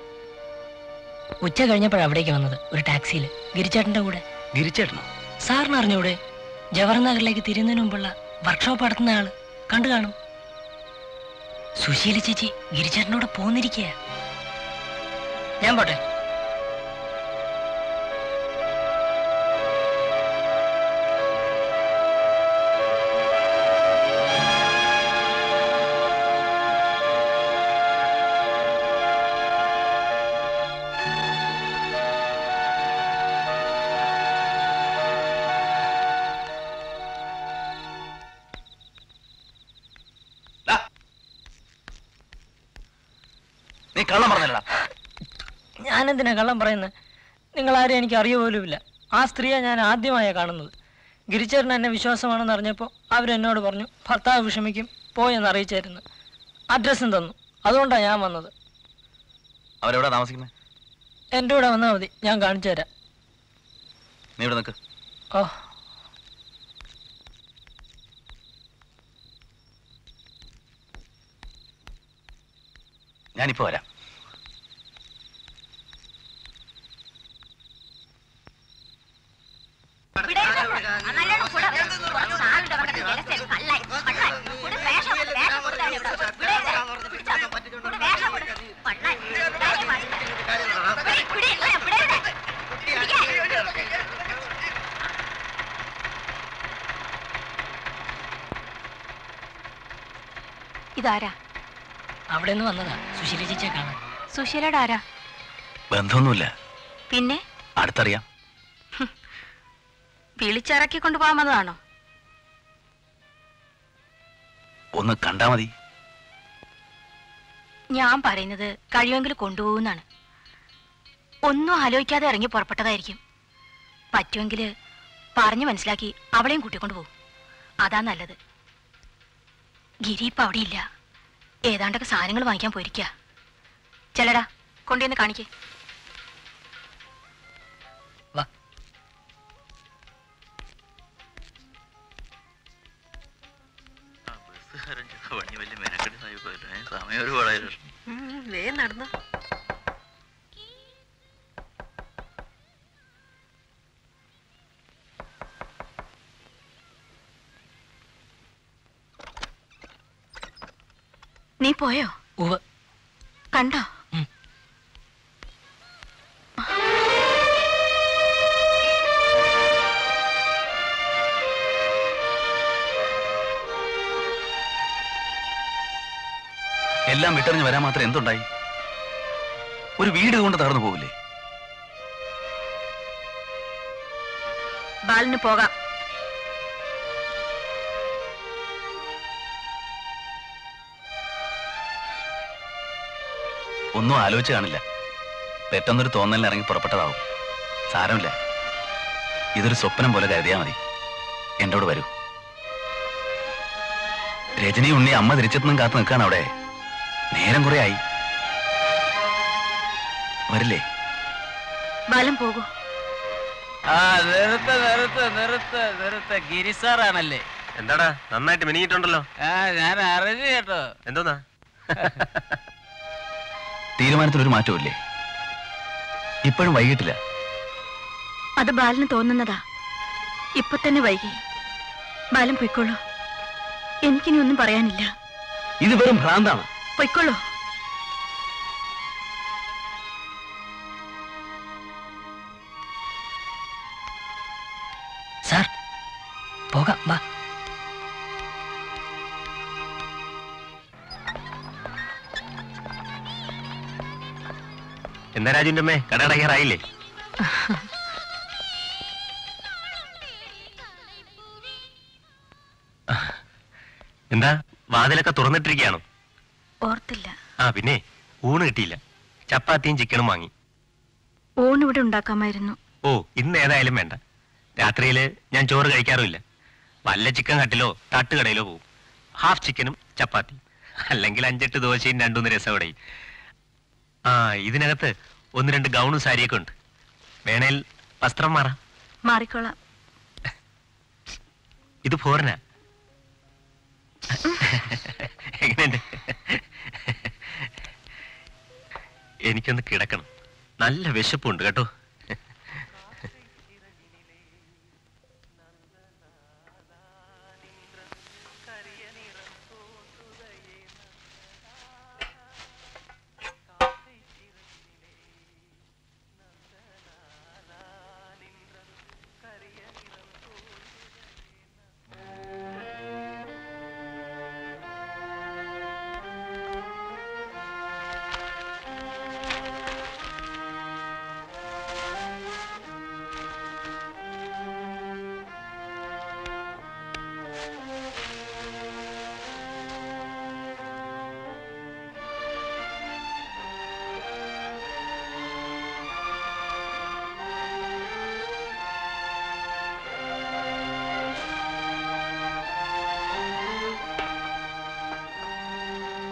ഉച്ച കഴിഞ്ഞപ്പോഴാണ് അവിടേക്ക് വന്നത് ഒരു ടാക്സിയിൽ ഗിരിച്ചേട്ടന്റെ കൂടെ ഗിരിച്ചേട്ടനോ സാറിന് അറിഞ്ഞൂടെ ജവഹർ നഗറിലേക്ക് തിരിയുന്നതിന് മുമ്പുള്ള വർക്ക്ഷോപ്പ് നടത്തുന്ന ആള് കണ്ടു കാണും സുശീല ചേച്ചി ഗിരിചേട്ടനോട് പോന്നിരിക്കുക ഞാൻ പോട്ടെ നീ കള്ളം പറഞ്ഞല്ലടാ ഞാനെന്തിനാ കള്ളം പറയുന്നത് നിങ്ങളാരും എനിക്ക് അറിയ പോലുമില്ല ആ സ്ത്രീയെ ഞാൻ ആദ്യമായാണ് കാണുന്നത് ഗിരിച്ചേട്ടൻ എന്നെ വിശ്വാസമാണെന്ന് അറിഞ്ഞപ്പോൾ അവരെന്നോട് പറഞ്ഞു ഭർത്താവ് വിഷമിക്കും പോയെന്ന് അറിയിച്ചായിരുന്നു അഡ്രസ്സും തന്നു അതുകൊണ്ടാണ് ഞാൻ വന്നത് അവരെവിടെ താമസിക്കുന്നത് എൻ്റെ കൂടെ വന്നാൽ മതി ഞാൻ കാണിച്ചു തരാം നീ ഇവിടെ നിൽക്ക് ഓ ഞാനിപ്പോ വരാം ഇതാരാ അവിടെ നിന്ന് വന്നതാ സുശീല ചേച്ചിയെ കാണാൻ സുശീലയുടെ ആരാ ബന്ധമൊന്നുമില്ല പിന്നെ അടുത്തറിയാം വിളിച്ചിറക്കി കൊണ്ടുപോകാൻ വന്നതാണോ ഒന്ന് കണ്ടാ മതി ഞാൻ പറയുന്നത് കഴിയുമെങ്കിൽ കൊണ്ടുപോകുന്നാണ് ഒന്നും ആലോചിക്കാതെ ഇറങ്ങി പുറപ്പെട്ടതായിരിക്കും പറ്റുമെങ്കിൽ പറഞ്ഞു മനസ്സിലാക്കി അവളെയും കൂട്ടിക്കൊണ്ട് പോകും അതാ നല്ലത് ഗിരി ഇപ്പൊ അവിടെ ഇല്ല ഏതാണ്ടൊക്കെ സാധനങ്ങൾ വാങ്ങിക്കാൻ പോയിരിക്കുക ചെല്ലടാ കൊണ്ടുവന്ന് കാണിക്കേ വാ സമയം ഒരുപാടായിരുന്നു നടന്നു നീ പോയോ ഉവ്വ് കണ്ടോ ഉം. എല്ലാം വിട്ടെറിഞ്ഞ് വരാൻ മാത്രം എന്തുണ്ടായി ഒരു വീട് കൊണ്ട് തകർന്നു പോകില്ലേ ബാലിന് പോകാം ഒന്നും ആലോചിച്ച് കാണില്ല പെട്ടെന്നൊരു തോന്നലിന് ഇറങ്ങി പുറപ്പെട്ടതാവും സാരമില്ല ഇതൊരു സ്വപ്നം പോലെ കരുതിയാ മതി എന്നോട് വരൂ രജനി ഉണ്ണി അമ്മ തിരിച്ചെത്തുന്നും കാത്തു നിൽക്കാണ് അവിടെ നേരം കുറെ ആയി വരില്ലേ ബാലൻ പോകൂ ആ നിർത്ത് നിർത്ത് നിർത്ത് നിർത്ത് ഗിരി സാറാണല്ലേ എന്താടാ നന്നായിട്ട് മിനിങ്ങിട്ടുണ്ടല്ലോ ആ ഞാൻ അറിഞ്ഞു കേട്ടോ എന്തോന്നാ തീരുമാനത്തിൽ ഒരു മാറ്റവും ഇല്ലേ ഇപ്പോഴും വൈകിട്ടില്ല അത് ബാലന് തോന്നുന്നതാ ഇപ്പൊ തന്നെ വൈകി ബാലൻ പൊയ്ക്കോളൂ എനിക്കിനി ഒന്നും പറയാനില്ല ഇത് വെറും ഭ്രാന്താണ് പൊയ്ക്കോളൂ സാർ പോകാം വാ എന്താ രാജുവിന്റെ അമ്മേ കട അടയ്ക്കാറായില്ലേ എന്താ വാതിലൊക്കെ തുറന്നിട്ടിരിക്കുകയാണോ ഓർത്തില്ല ആ പിന്നെ ഊണ് കിട്ടിയില്ല ചപ്പാത്തിയും ചിക്കനും വാങ്ങി ഊണിവിടെ ഉണ്ടാക്കാമായിരുന്നു ഓ ഇന്ന് ഏതായാലും വേണ്ട രാത്രിയിൽ ഞാൻ ചോറ് കഴിക്കാറുമില്ല വല്ല ചിക്കൻ കട്ടിലോ തട്ടുകടയിലോ പോവും ഹാഫ് ചിക്കനും ചപ്പാത്തി അല്ലെങ്കിൽ അഞ്ചെട്ട് ദോശയും രണ്ടൂന്ന് രസവടയും ആ ഇതിനകത്ത് ഒന്ന് രണ്ട് ഗൗണും സാരിയൊക്കെ ഉണ്ട് വേണേൽ വസ്ത്രം മാറാം മാറിക്കോളാം ഇത് ഫോറിനാ എങ്ങനെയുണ്ട് എനിക്കൊന്ന് കിടക്കണം നല്ല വിശപ്പുണ്ട് കേട്ടോ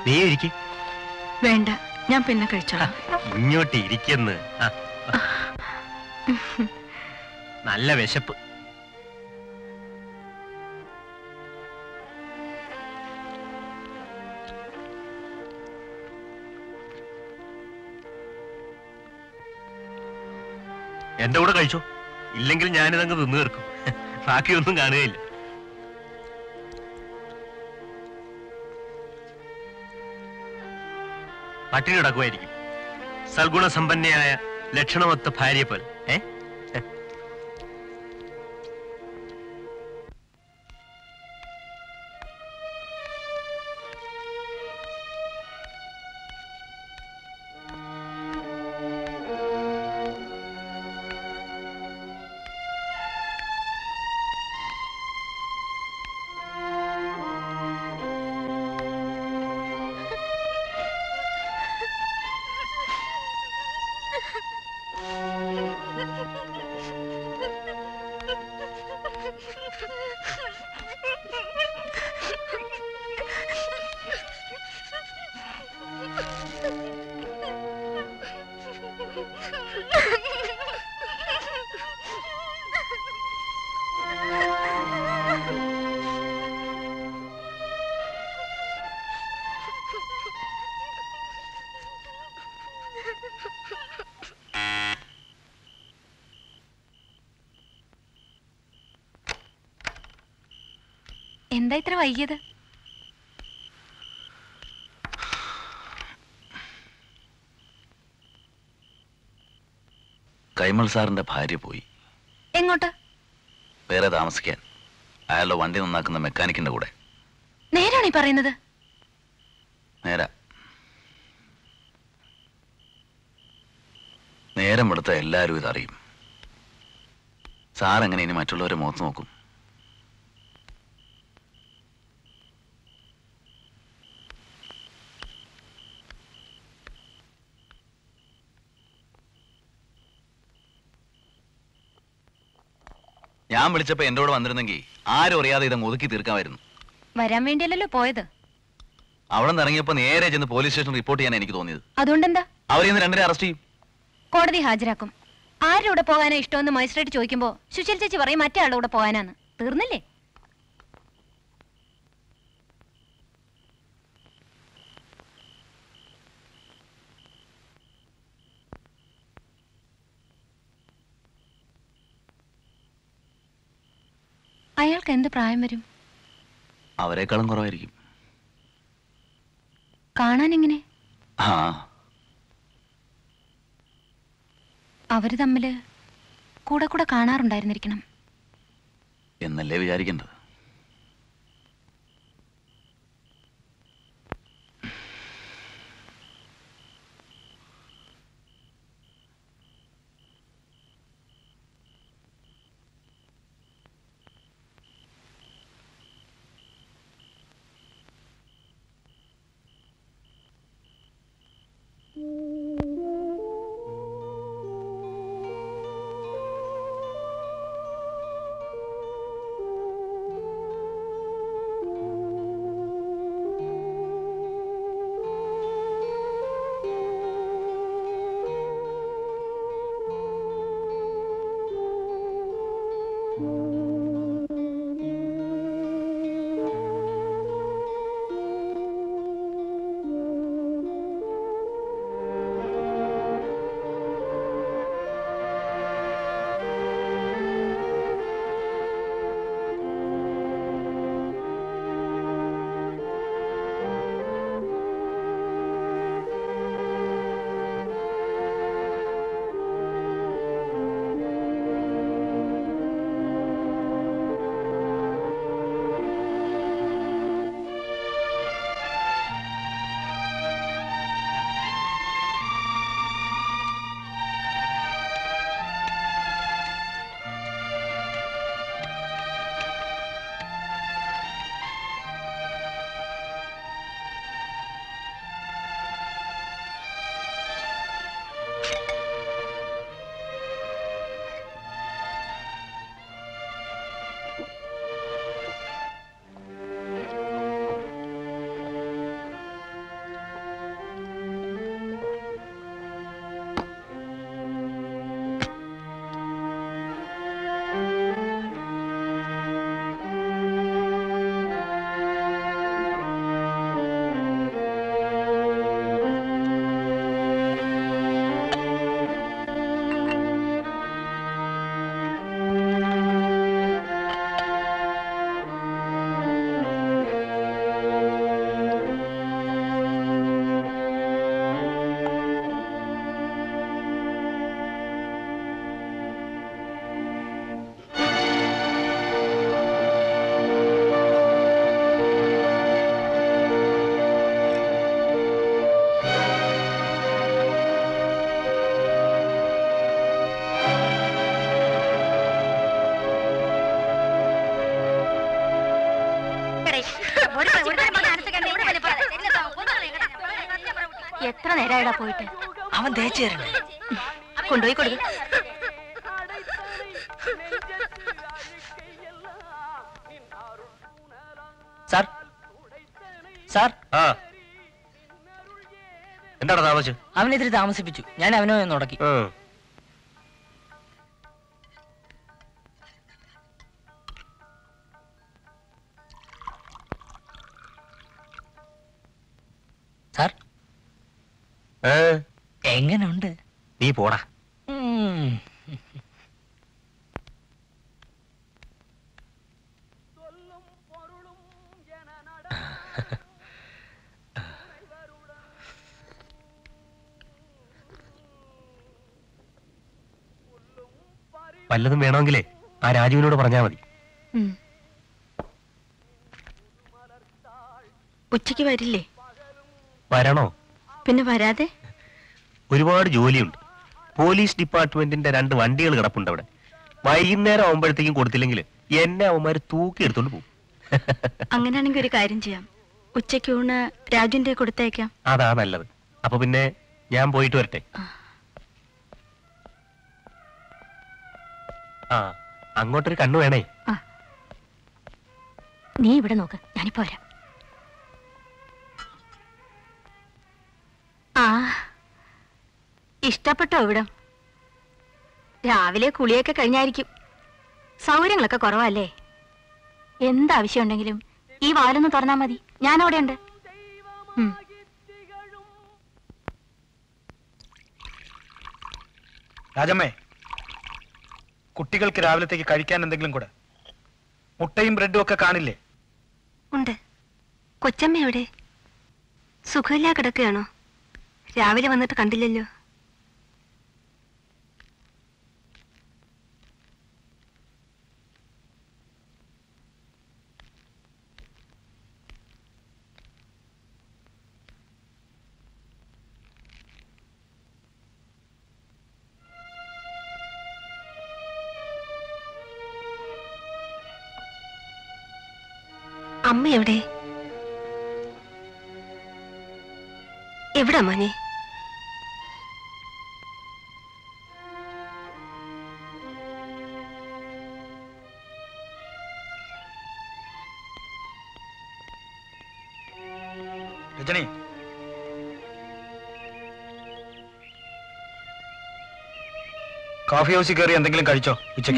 നീ ഇരിക്കും വേണ്ട ഞാൻ പിന്നെ കഴിച്ചോളാം ഇങ്ങോട്ട് ഇരിക്കുന്നു ആ. നല്ല വിശപ്പ് എന്റെ കൂടെ കഴിച്ചോ ഇല്ലെങ്കിൽ ഞാനിതങ്ങ് തിന്നു തീർക്കും ബാക്കിയൊന്നും കാണുകയില്ല പട്ടിണി കിടക്കുമായിരിക്കും സൽഗുണസമ്പന്നയായ ലക്ഷണമൊത്ത ഭാര്യ പോലെ ഏ എന്താ ഇത്ര വൈകിയത് കൈമൾ സാറിന്റെ ഭാര്യ പോയി എങ്ങോട്ട് വേറെ താമസിക്കാൻ അയാളുടെ വണ്ടി നന്നാക്കുന്ന മെക്കാനിക്കിന്റെ കൂടെ നേരാണ് ഈ പറയുന്നത് നേരാ നേരം എടുത്ത എല്ലാവരും ഇതറിയും സാർ എങ്ങനെ ഇനി മറ്റുള്ളവരെ മുഖത്ത് നോക്കും ഞാൻ വിളിച്ചപ്പോ എന്റെ കൂടെ വന്നിരുന്നെങ്കിൽ ആരും അറിയാതെ ഇതങ്ങ് ഒതുക്കി തീർക്കാമായിരുന്നു വരാൻ വേണ്ടിയല്ലല്ലോ പോയത് അവിടെ നിന്ന് ഇറങ്ങിയപ്പോ നേരെ ചെന്ന് പോലീസ് സ്റ്റേഷൻ റിപ്പോർട്ട് ചെയ്യാൻ എനിക്ക് തോന്നിയത് അതുകൊണ്ടെന്താ അവരെ ഇന്ന് രണ്ടരെ അറസ്റ്റ് ചെയ്യും കോടതി ഹാജരാക്കും ആരുടെ കൂടെ പോകാനാ ഇഷ്ടമെന്ന് മജിസ്ട്രേറ്റ് ചോദിക്കുമ്പോ സുശീൽ ചേച്ചി പറയും മറ്റേ ആളുടെ കൂടെ പോകാനാന്ന് തീർന്നില്ലേ അയാൾക്ക് എന്ത് പ്രായം വരും അവരെക്കാളും കുറവായിരിക്കും കാണാൻ എങ്ങനെ ആ അവര് തമ്മില് കൂടെ കൂടെ കാണാറുണ്ടായിരുന്നിരിക്കണം എന്നല്ലേ വിചാരിക്കേണ്ടത് എത്ര നേരമായിടാ പോയിട്ട് അവൻ തേച്ചു തരണേ കൊണ്ടുപോയി കൊടുക്ക സാർ സാർ ആ എന്താണ് താമസിച്ചു അവനെതിരെ താമസിപ്പിച്ചു ഞാൻ അവനോ എന്ന് ഉടക്കി സാർ എങ്ങനുണ്ട് നീ പോടാ ഉം. വല്ലതും വേണമെങ്കിലേ ആ രാജുവിനോട് പറഞ്ഞാൽ മതി ഉം. ഉച്ചയ്ക്ക് വരില്ലേ വരണോ പിന്നെ വരാതെ ഒരുപാട് ജോലിയുണ്ട് പോലീസ് ഡിപ്പാർട്ട്മെന്റിന്റെ രണ്ട് വണ്ടികൾ കിടപ്പുണ്ട് അവിടെ വൈകുന്നേരം ആവുമ്പോഴത്തേക്കും കൊടുത്തില്ലെങ്കിൽ എന്നെ അവന്മാര് തൂക്കി എടുത്തോണ്ട് പോകും അങ്ങനെയാണെങ്കിൽ ഒരു കാര്യം ചെയ്യാം ഉച്ചയ്ക്ക് ഊണ് രാജുവിന്റെ കൊടുത്തേക്കാം അതാ നല്ലത് അപ്പൊ പിന്നെ ഞാൻ പോയിട്ട് വരട്ടെ ആ അങ്ങോട്ടൊരു കണ്ണു വേണേ നീ ഇവിടെ നോക്ക് ഞാനിപ്പോ വരാം ആ ഇഷ്ടപ്പെട്ടോ ഇവിടം രാവിലെ കുളിയൊക്കെ കഴിഞ്ഞായിരിക്കും സൗകര്യങ്ങളൊക്കെ കുറവല്ലേ എന്താവശ്യം ഉണ്ടെങ്കിലും ഈ വാലൊന്ന് തുറന്നാ മതി ഞാൻ അവിടെ ഉണ്ട് ഉം. രാജമ്മേ കുട്ടികൾക്ക് രാവിലത്തേക്ക് കഴിക്കാൻ എന്തെങ്കിലും കൂടെ മുട്ടയും ബ്രെഡും ഒക്കെ കാണില്ലേ ഉണ്ട് കൊച്ചമ്മ എവിടെ സുഖമില്ലാ കിടക്കുകയാണോ രാവിലെ വന്നിട്ട് കണ്ടില്ലല്ലോ അമ്മ എവിടെ എവിടാ മോനെ രജനി കോഫി ഹൗസിൽ കയറി എന്തെങ്കിലും കഴിച്ചോ ഉച്ചയ്ക്ക്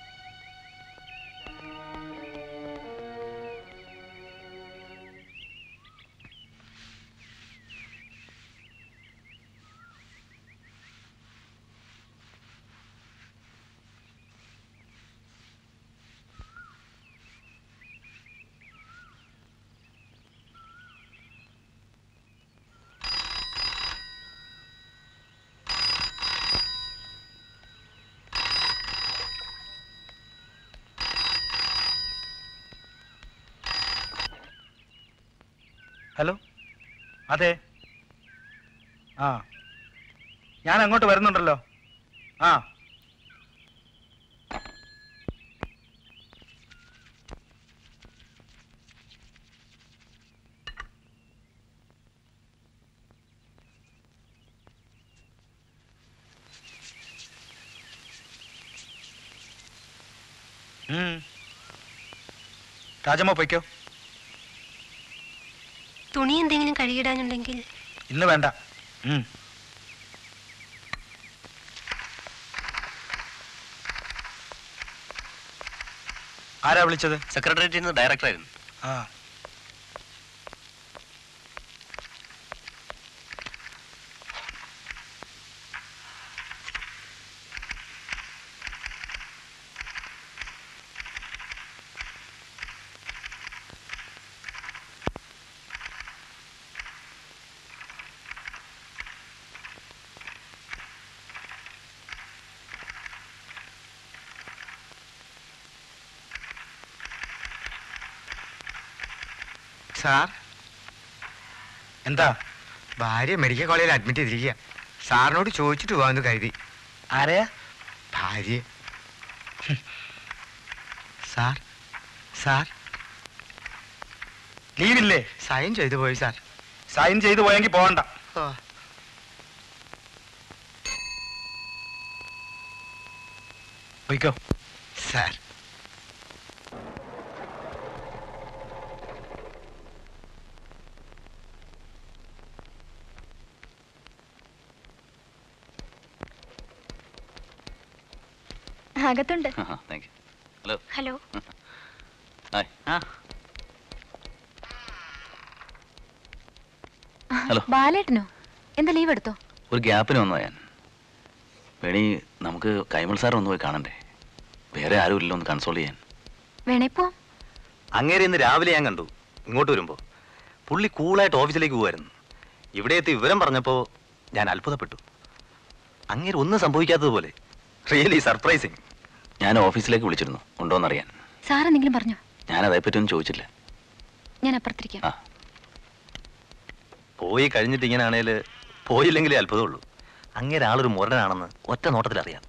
ഹലോ അതെ ആ ഞാൻ അങ്ങോട്ട് വരുന്നുണ്ടല്ലോ ആ ഉം. രാജമ്മ പൊയ്ക്കോ തുണി എന്തെങ്കിലും കഴുകിടാനുണ്ടെങ്കിൽ ഇന്ന് വേണ്ട ഉം. ആരാ വിളിച്ചത് സെക്രട്ടേറിയറ്റിൽ നിന്ന് ഡയറക്ടറായിരുന്നു ആ സാർ എന്താ ഭാര്യ മെഡിക്കൽ കോളേജിൽ അഡ്മിറ്റ് ചെയ്തിരിക്കുക സാറിനോട് ചോദിച്ചിട്ട് പോകാമെന്ന് കരുതി ആരെയാ ഭാര്യ സാർ സാർ ലീവില്ലേ സൈൻ ചെയ്തു പോയി സാർ സൈൻ ചെയ്തു പോയെങ്കിൽ പോകണ്ട ഓ പോയിക്കോ സാർ അകത്തുണ്ട് thank you hello hello hi hello ബാലേട്ടനോ എന്താ ലീവ് എടുത്തോ ഒരു ഗ്യാപ്പിന് വന്നു ഞാൻ വേണി നമുക്ക് കൈമൾ സാർ ഒന്ന് പോയി കാണണ്ടേ വേറെ ആരും ഇല്ലല്ലോ ഒന്ന് കൺസോൾ ചെയ്യാൻ വേണേ പോ അങ്ങേരെ ഇന്ന് രാവിലെ ഞാൻ കണ്ടു ഇങ്ങോട്ട് വരുമ്പോ പുള്ളി കൂളായിട്ട് ഓഫീസിലേക്ക് പോകുമായിരുന്നു ഇവിടെ എത്തി വിവരം പറഞ്ഞപ്പോ ഞാൻ അത്ഭുതപ്പെട്ടു അങ്ങേര് ഒന്നും സംഭവിക്കാത്തതുപോലെ റിയലി സർപ്രൈസിങ് ഞാൻ ഓഫീസിലേക്ക് വിളിച്ചിരുന്നു ഉണ്ടോന്നറിയാൻ സാർ എന്തെങ്കിലും പറഞ്ഞോ ഞാൻ അതേപ്പറ്റിയൊന്നും ചോദിച്ചില്ല ഞാൻ അപ്പുറത്തിരിക്കാം ആ പോയി കഴിഞ്ഞിട്ട് ഇങ്ങനെയാണേല് പോയില്ലെങ്കിലേ അത്ഭുതമുള്ളൂ അങ്ങേരെ ആളൊരു മുരടനാണെന്ന് ഒറ്റ നോട്ടത്തിൽ അറിയാം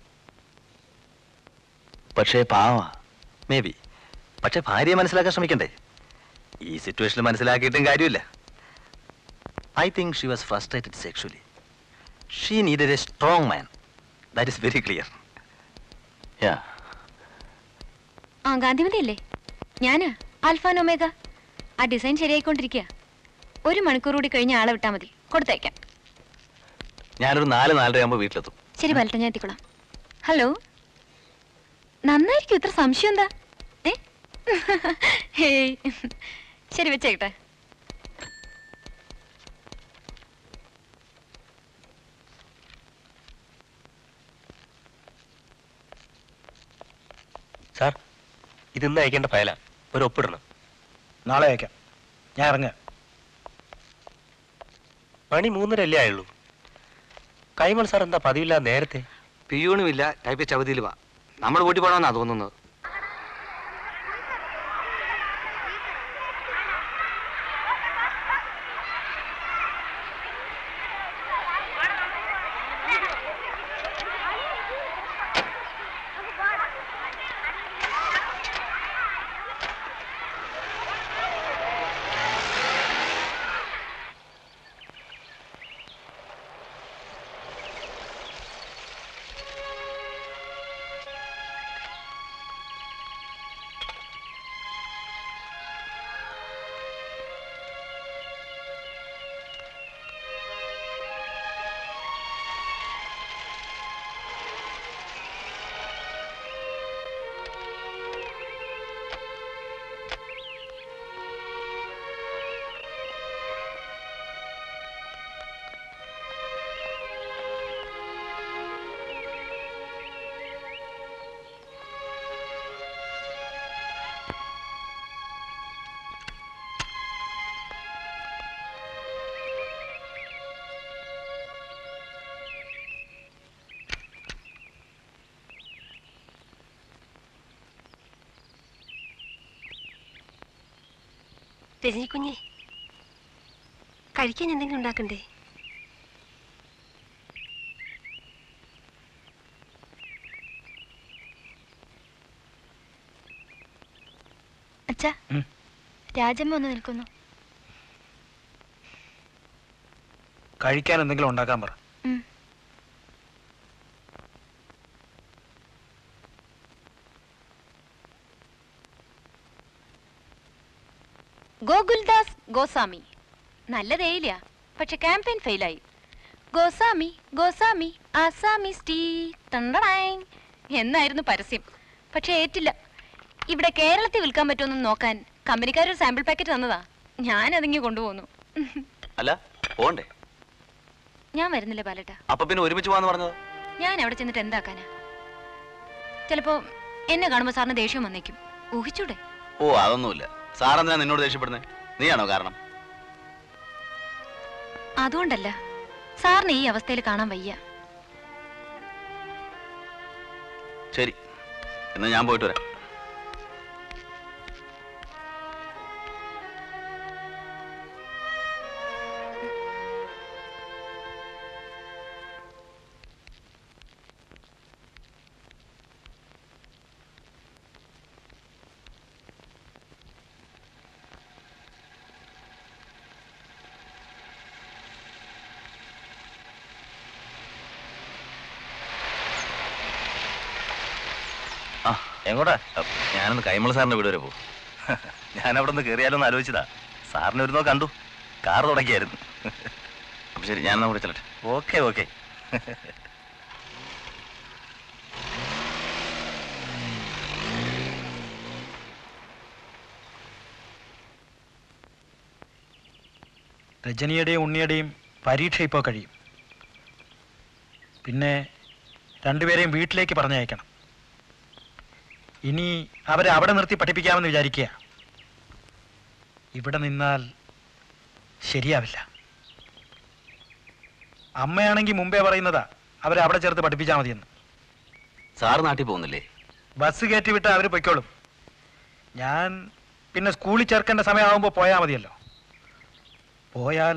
പക്ഷേ പാവ മേ ബി പക്ഷെ ഭാര്യയെ മനസ്സിലാക്കാൻ ശ്രമിക്കണ്ടേ ഈ സിറ്റുവേഷൻ മനസ്സിലാക്കിയിട്ടും കാര്യമില്ല I think she was frustrated sexually she needed a strong man that is very clear yeah ആ ഗാന്ധിമതി അല്ലേ ഞാന് ആൽഫാൻ ഒമേഗ ആ ഡിസൈൻ ശരിയായിക്കൊണ്ടിരിക്കുക ഒരു മണിക്കൂർ കൂടി കഴിഞ്ഞ് ആളെ വിട്ടാൽ മതി കൊടുത്തയക്കാം ഞാനൊരു നാല് നാലര ആകുമ്പോൾ വീട്ടിലെത്തും ശരി വലട്ടെ ഞാൻ എത്തിക്കൊള്ളാം ഹലോ നന്നായിരിക്കും ഇത്ര സംശയം എന്താ ഏ ഹേയ് ശരി വെച്ചേക്കട്ടെ സാർ ഇത് ഇന്ന് അയക്കേണ്ട ഫയലാ ഒരു ഒപ്പിടണം നാളെ അയക്കാം ഞാൻ ഇറങ്ങാം മണി മൂന്നരല്ലേ ആയുള്ളൂ കൈമൾ സാർ എന്താ പതിവില്ല നേരത്തെ പിയൂണും ഇല്ല ടൈപ്പിസ്റ്റ് അവധിയിൽ വാ നമ്മൾ വീട്ടിൽ പോകണമെന്നാ തോന്നുന്നത് രജനി കുഞ്ഞെ കഴിക്കാൻ എന്തെങ്കിലും ഉണ്ടാക്കണ്ടേ അച്ഛാ ഉം. രാജമ്മ ഒന്ന് നിൽക്കുന്നു കഴിക്കാൻ എന്തെങ്കിലും ഉണ്ടാക്കാൻ പറ ഉം. ഗോകുൽദാസ് ഗോസ്വാമി നല്ല തേയില പക്ഷെ ക്യാമ്പയിൻ ഫെയിലായി ഗോസ്വാമി ഗോസ്വാമി ആസാമി സ്റ്റീ തണ്ടടായ് എന്നായിരുന്നു പരസ്യം പക്ഷെ ഏറ്റില്ല ഇവിടെ കേരളത്തിൽ വിൽക്കാൻ പറ്റുമെന്ന് നോക്കാൻ കമ്പനിക്കാരൊരു സാമ്പിൾ പാക്കറ്റ് തന്നതാ ഞാൻ അതിങ്ങി കൊണ്ടുപോന്നു അല്ല പോണ്ടേ ഞാൻ വരുന്നില്ല ബാലേട്ടാ അപ്പൊ പിന്നെ ഒരുമിച്ച് പോവാന്ന് പറഞ്ഞത് ഞാൻ അവിടെ ചെന്നിട്ട് എന്താക്കാനാ ചിലപ്പോ എന്നെ കാണുമ്പോ സാറിന് ദേഷ്യം വന്നേക്കും ഊഹിച്ചൂടെ ഓ അതൊന്നുമില്ല സാറെന്തിനാ നിന്നോട് ദേഷ്യപ്പെടുന്നത് നീയാണോ കാരണം അതുകൊണ്ടല്ല സാറിന് ഈ അവസ്ഥയിൽ കാണാൻ വയ്യ ശരി എന്നാ ഞാൻ പോയിട്ട് വരാം എങ്ങോട്ടാ ഞാനൊന്ന് കൈമൾ സാറിന്റെ വീട് വരെ പോകും ഞാൻ അവിടെ നിന്ന് കയറിയാലോന്ന് ആലോചിച്ചതാ സാറിനെ ഒരു നോ കണ്ടു കാർ തുടങ്ങിയായിരുന്നു അപ്പൊ ശരി ഞാൻ കൂടെ ചെല്ലട്ടെ ഓക്കെ ഓക്കെ രജനിയുടെയും ഉണ്ണിയുടെയും പരീക്ഷ ഇപ്പോൾ കഴിയും പിന്നെ രണ്ടുപേരെയും വീട്ടിലേക്ക് പറഞ്ഞയക്കണം ഇനി അവരെ അവിടെ നിർത്തി പഠിപ്പിക്കാമെന്ന് വിചാരിക്കുക ഇവിടെ നിന്നാൽ ശരിയാവില്ല അമ്മയാണെങ്കിൽ മുമ്പേ പറയുന്നതാ അവരെ അവിടെ ചേർത്ത് പഠിപ്പിച്ചാൽ മതിയെന്ന് സാറ് നാട്ടിൽ പോകുന്നില്ലേ ബസ് കയറ്റി വിട്ട് അവർ പൊയ്ക്കോളും ഞാൻ പിന്നെ സ്കൂളിൽ ചേർക്കേണ്ട സമയമാകുമ്പോൾ പോയാൽ മതിയല്ലോ പോയാൽ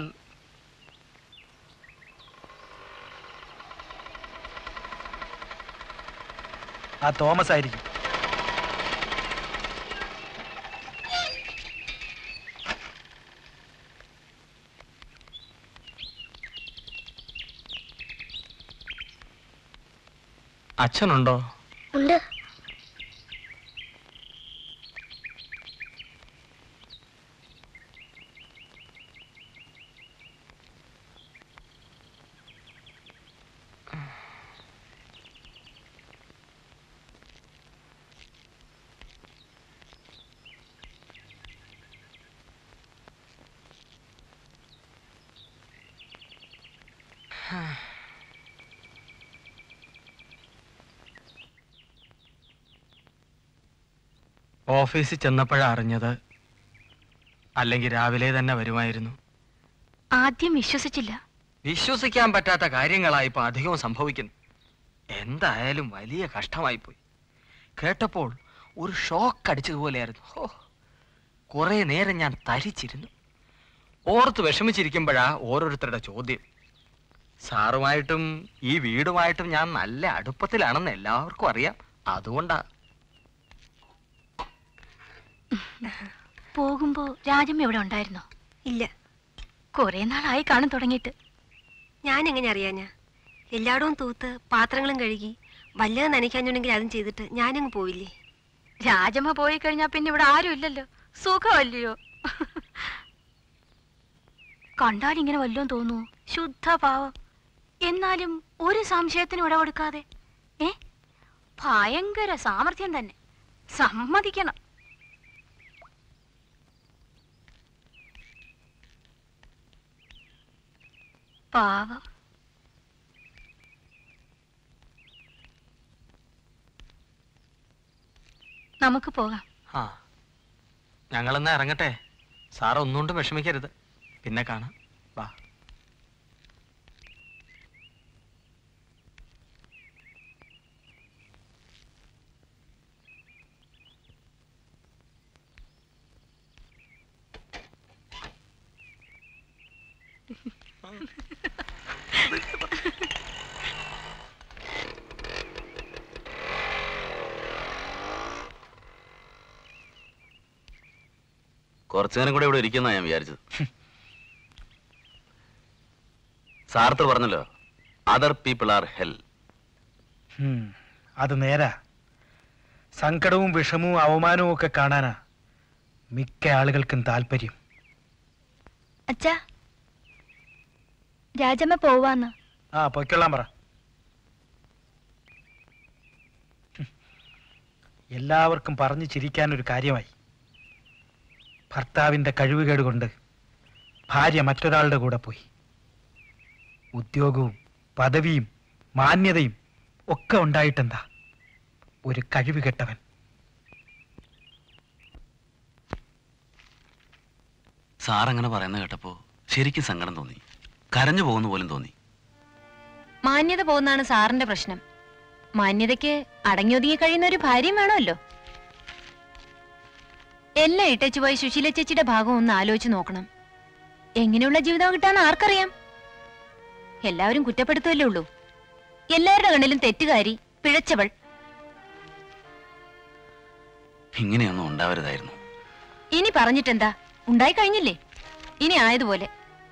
ആ തോമസ് ആയിരിക്കും അച്ഛനുണ്ടോ ഉണ്ട് ഓഫീസിൽ ചെന്നപ്പോഴാ അറിഞ്ഞത് അല്ലെങ്കിൽ രാവിലെ തന്നെ വരുമായിരുന്നു ആദ്യം വിശ്വസിച്ചില്ല വിശ്വസിക്കാൻ പറ്റാത്ത കാര്യങ്ങളായി ഇപ്പൊ അധികവും സംഭവിക്കുന്നു എന്തായാലും വലിയ കഷ്ടമായിപ്പോയി കേട്ടപ്പോൾ ഒരു ഷോക്ക് അടിച്ചതുപോലെയായിരുന്നു ഹോ കുറെ നേരം ഞാൻ തരിച്ചിരുന്നു ഓർത്ത് വിഷമിച്ചിരിക്കുമ്പോഴാ ഓരോരുത്തരുടെ ചോദ്യം സാറുമായിട്ടും ഈ വീടുമായിട്ടും ഞാൻ നല്ല അടുപ്പത്തിലാണെന്ന് എല്ലാവർക്കും അറിയാം അതുകൊണ്ടാ പോകുമ്പോ രാജമ്മ ഇവിടെ ഉണ്ടായിരുന്നോ ഇല്ല കുറെ നാളായി കാണാൻ തുടങ്ങിയിട്ട് ഞാൻ എങ്ങനെ അറിയാഞ്ഞാ എല്ലായിടവും തൂത്ത് പാത്രങ്ങളും കഴുകി വല്ലതും നനയ്ക്കാഞ്ഞുണ്ടെങ്കിൽ അതും ചെയ്തിട്ട് ഞാനങ്ങ് പോയില്ലേ രാജമ്മ പോയി കഴിഞ്ഞാ പിന്നെ ഇവിടെ ആരും ഇല്ലല്ലോ സുഖമല്ലയോ കണ്ടാൽ ഇങ്ങനെ വല്ലോം തോന്നുന്നു ശുദ്ധ പാവം എന്നാലും ഒരു സംശയത്തിന് ഇട കൊടുക്കാതെ ഏ ഭയങ്കര സാമർഥ്യം തന്നെ സമ്മതിക്കണം പാവം നമുക്ക് പോകാം ആ ഞങ്ങളെന്നാ ഇറങ്ങട്ടെ സാറ് ഒന്നുകൊണ്ടും വിഷമിക്കരുത് പിന്നെ കാണാം വാ കുറച്ചു നേരം കൂടെ ഇവിടെ ഇരിക്കുന്ന ഞാൻ വിചാരിച്ചത് സാർത്ത് പറഞ്ഞല്ലോ അതർ പീപ്പിൾ ആർ ഹെൽ ഉം, അത് നേരാ സങ്കടവും വിഷമവും അവമാനവും ഒക്കെ കാണാനാ മിക്ക ആളുകൾക്കും താല്പര്യം അച്ഛാ രാജമ്മ പോവാന്ന് ആ പൊയ്ക്കൊള്ളാൻ പറ ഹും. എല്ലാവർക്കും പറഞ്ഞു ചിരിക്കാൻ ഒരു കാര്യമായി ഭർത്താവിന്റെ കഴിവുകേട് കൊണ്ട് ഭാര്യ മറ്റൊരാളുടെ കൂടെ പോയി ഉദ്യോഗവും പദവിയും മാന്യതയും ഒക്കെ ഉണ്ടായിട്ടെന്താ ഒരു കഴിവ് കെട്ടവൻ സാർ അങ്ങനെ പറയുന്നത് കേട്ടപ്പോ ശരിക്കും സങ്കടം തോന്നി കരഞ്ഞു പോകുന്ന പോലും തോന്നി മാന്യത പോകുന്നതാണ് സാറിന്റെ പ്രശ്നം മാന്യതയ്ക്ക് അടങ്ങിയൊതുങ്ങി കഴിയുന്ന ഒരു ഭാര്യയും വേണമല്ലോ എല്ലാം ഇട്ടച്ചു പോയി സുശീല ചേച്ചിയുടെ ഭാഗം ഒന്ന് ആലോചിച്ച് നോക്കണം എങ്ങനെയുള്ള ജീവിതം കിട്ടാന്ന് ആർക്കറിയാം എല്ലാവരും കുറ്റപ്പെടുത്തുമല്ലേ ഉള്ളൂ എല്ലാവരുടെ കണ്ണിലും തെറ്റുകാരി പിഴച്ചവൾ ഇങ്ങനെയൊന്നും ഉണ്ടാവരുതായിരുന്നു ഇനി പറഞ്ഞിട്ടെന്താ ഉണ്ടായി കഴിഞ്ഞില്ലേ ഇനി ആയതുപോലെ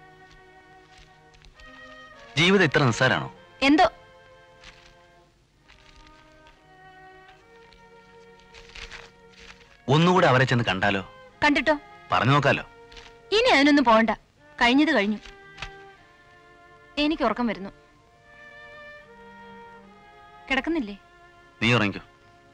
ജീവിതം ഇത്ര നിസ്സാരാണോ എന്തോ ഒന്നുകൂടെ അവരെ ചെന്ന് കണ്ടാലോ കണ്ടിട്ടോ പറഞ്ഞു നോക്കാലോ ഇനി അതിനൊന്നും പോകണ്ട കഴിഞ്ഞത് കഴിഞ്ഞു എനിക്ക് ഉറക്കം വരുന്നു കിടക്കുന്നില്ലേ നീ ഉറങ്ങിക്കോ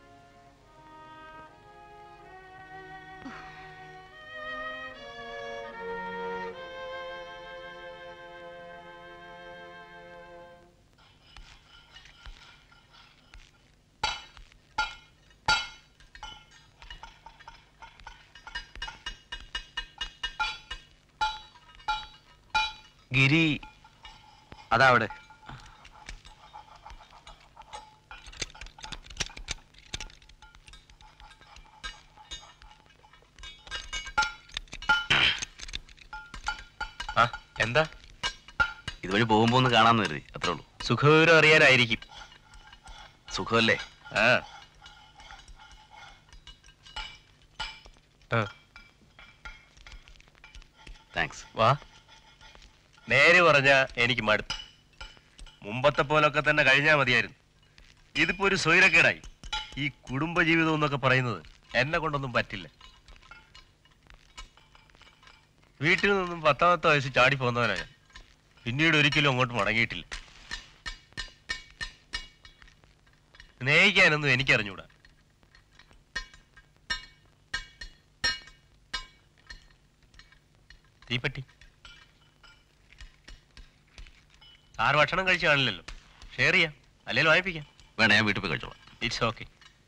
ഗിരി അതാ അവിടെ ആ എന്താ ഇതുവഴി പോകുമ്പോ ഒന്ന് കാണാന്ന് കരുതി അത്രേ ഉള്ളൂ സുഖവിവരം അറിയാനായിരിക്കും സുഖമല്ലേ ആ ആ, താങ്ക്സ് വാ നേര് പറഞ്ഞ എനിക്ക് മടുത്തു മുമ്പത്തെ പോലൊക്കെ തന്നെ കഴിഞ്ഞാൽ മതിയായിരുന്നു ഇതിപ്പോ ഒരു സ്വൈരക്കേടായി ഈ കുടുംബജീവിതം എന്നൊക്കെ പറയുന്നത് എന്നെ കൊണ്ടൊന്നും പറ്റില്ല വീട്ടിൽ നിന്നും പത്താമത്തെ വയസ്സ് ചാടി പോന്നവനാ ഞാൻ പിന്നീട് ഒരിക്കലും അങ്ങോട്ട് മടങ്ങിയിട്ടില്ല സ്നേഹിക്കാനൊന്നും എനിക്കറിഞ്ഞൂടാ തീപ്പെട്ടി സാറ് ഭക്ഷണം കഴിച്ചു കാണില്ലല്ലോ ഷെയർ ചെയ്യാം അല്ലെങ്കിൽ വായിപ്പിക്കാം വേണ്ട ഞാൻ വീട്ടിൽ പോയി കഴിച്ചോളാം ഇറ്റ്സ് ഓക്കെ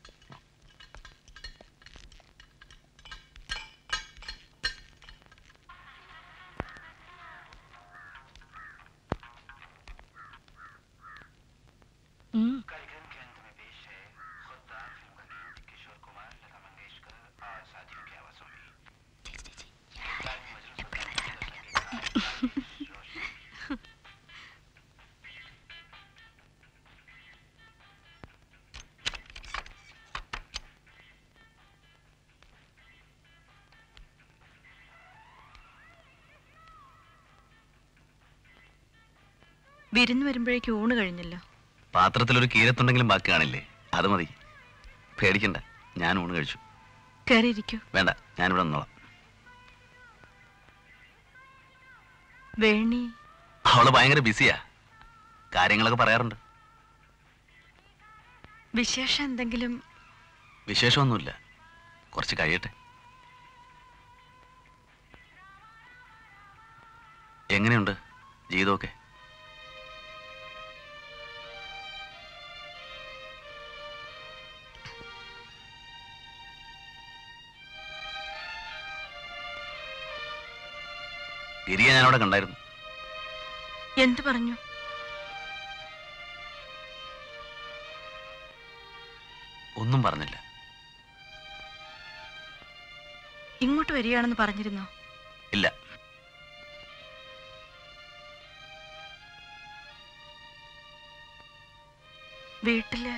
വിരുന്ന് വരുമ്പോഴേക്കും ഊണ് കഴിഞ്ഞല്ലോ പാത്രത്തിലൊരു കീരത്തുണ്ടെങ്കിലും ബാക്കി കാണില്ലേ അത് മതി പേടിക്കണ്ട ഞാൻ ഊണ് കഴിച്ചു കയറിയിരിക്കൂ വേണ്ട ഞാനിവിടെ നിന്നോളാം വേണി അവള് ഭയങ്കര ബിസിയാ കാര്യങ്ങളൊക്കെ പറയാറുണ്ട് വിശേഷം എന്തെങ്കിലും വിശേഷമൊന്നുമില്ല കുറച്ച് കഴിയട്ടെ എങ്ങനെയുണ്ട് ജീവിതമൊക്കെ ഗിരിയെ ഞാനവിടെ കണ്ടായിരുന്നു എന്ത് പറഞ്ഞു ഒന്നും പറഞ്ഞില്ല ഇങ്ങോട്ട് വരികയാണെന്ന് പറഞ്ഞിരുന്നോ ഇല്ല വീട്ടില്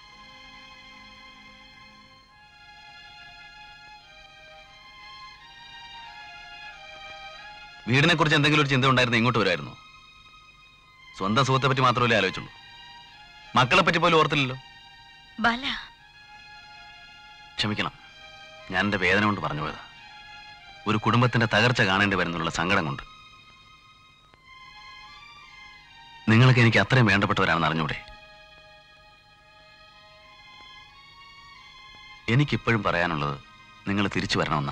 വീടിനെ കുറിച്ച് എന്തെങ്കിലും ഒരു ചിന്ത ഉണ്ടായിരുന്നു ഇങ്ങോട്ട് വരുമായിരുന്നു സ്വന്തം സുഖത്തെ പറ്റി മാത്രമല്ലേ ആലോചിച്ചുള്ളൂ മക്കളെ പറ്റി പോലും ഓർത്തില്ലല്ലോ ബല ക്ഷമിക്കണം ഞാൻ എൻ്റെ വേദന കൊണ്ട് പറഞ്ഞു പോയതാ ഒരു കുടുംബത്തിന്റെ തകർച്ച കാണേണ്ടി വരുന്നുള്ള സങ്കടം കൊണ്ട് നിങ്ങൾക്ക് എനിക്ക് അത്രയും വേണ്ടപ്പെട്ടവരാണെന്ന് അറിഞ്ഞൂടെ എനിക്കിപ്പോഴും പറയാനുള്ളത് നിങ്ങൾ തിരിച്ചു വരണമെന്നാ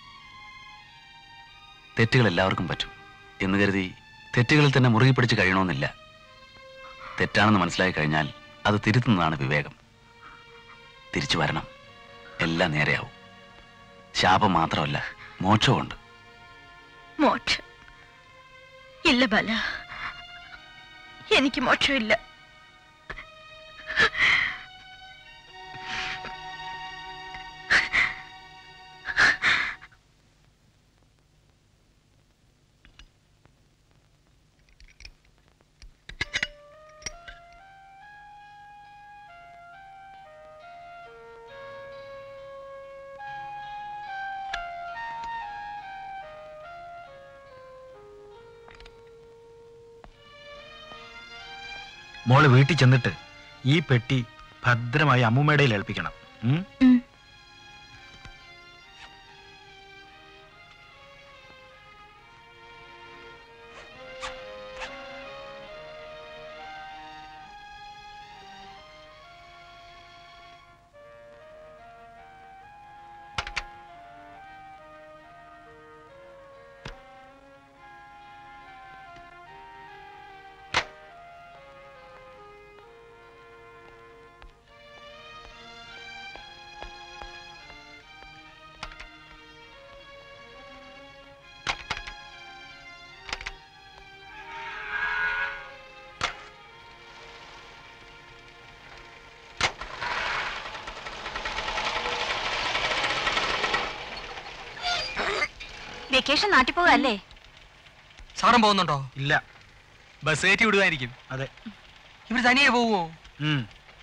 തെറ്റുകൾ എല്ലാവർക്കും പറ്റും എന്ന് കരുതി തെറ്റുകളിൽ തന്നെ മുറുകി പിടിച്ച് കഴിയണമെന്നില്ല തെറ്റാണെന്ന് മനസ്സിലായി കഴിഞ്ഞാൽ അത് തിരുത്തുന്നതാണ് വിവേകം തിരിച്ചു വരണം എല്ലാം നേരെയാവും ശാപം മാത്രമല്ല മോക്ഷമുണ്ട് മോക്ഷം ഇല്ല ബല എനിക്ക് മോക്ഷമില്ല മോള് വീട്ടിൽ ചെന്നിട്ട് ഈ പെട്ടി ഭദ്രമായി അമ്മൂമ്മയുടെ കയ്യിൽ ഏൽപ്പിക്കണം ഉം? വെക്കേഷൻ നാട്ടിൽ പോകല്ലേ സാറും പോകുന്നുണ്ടോ ഇല്ല ബസ് കയറ്റി വിടുമായിരിക്കും അതെ ഇവർ തനിയെ പോവുമോ ഉം.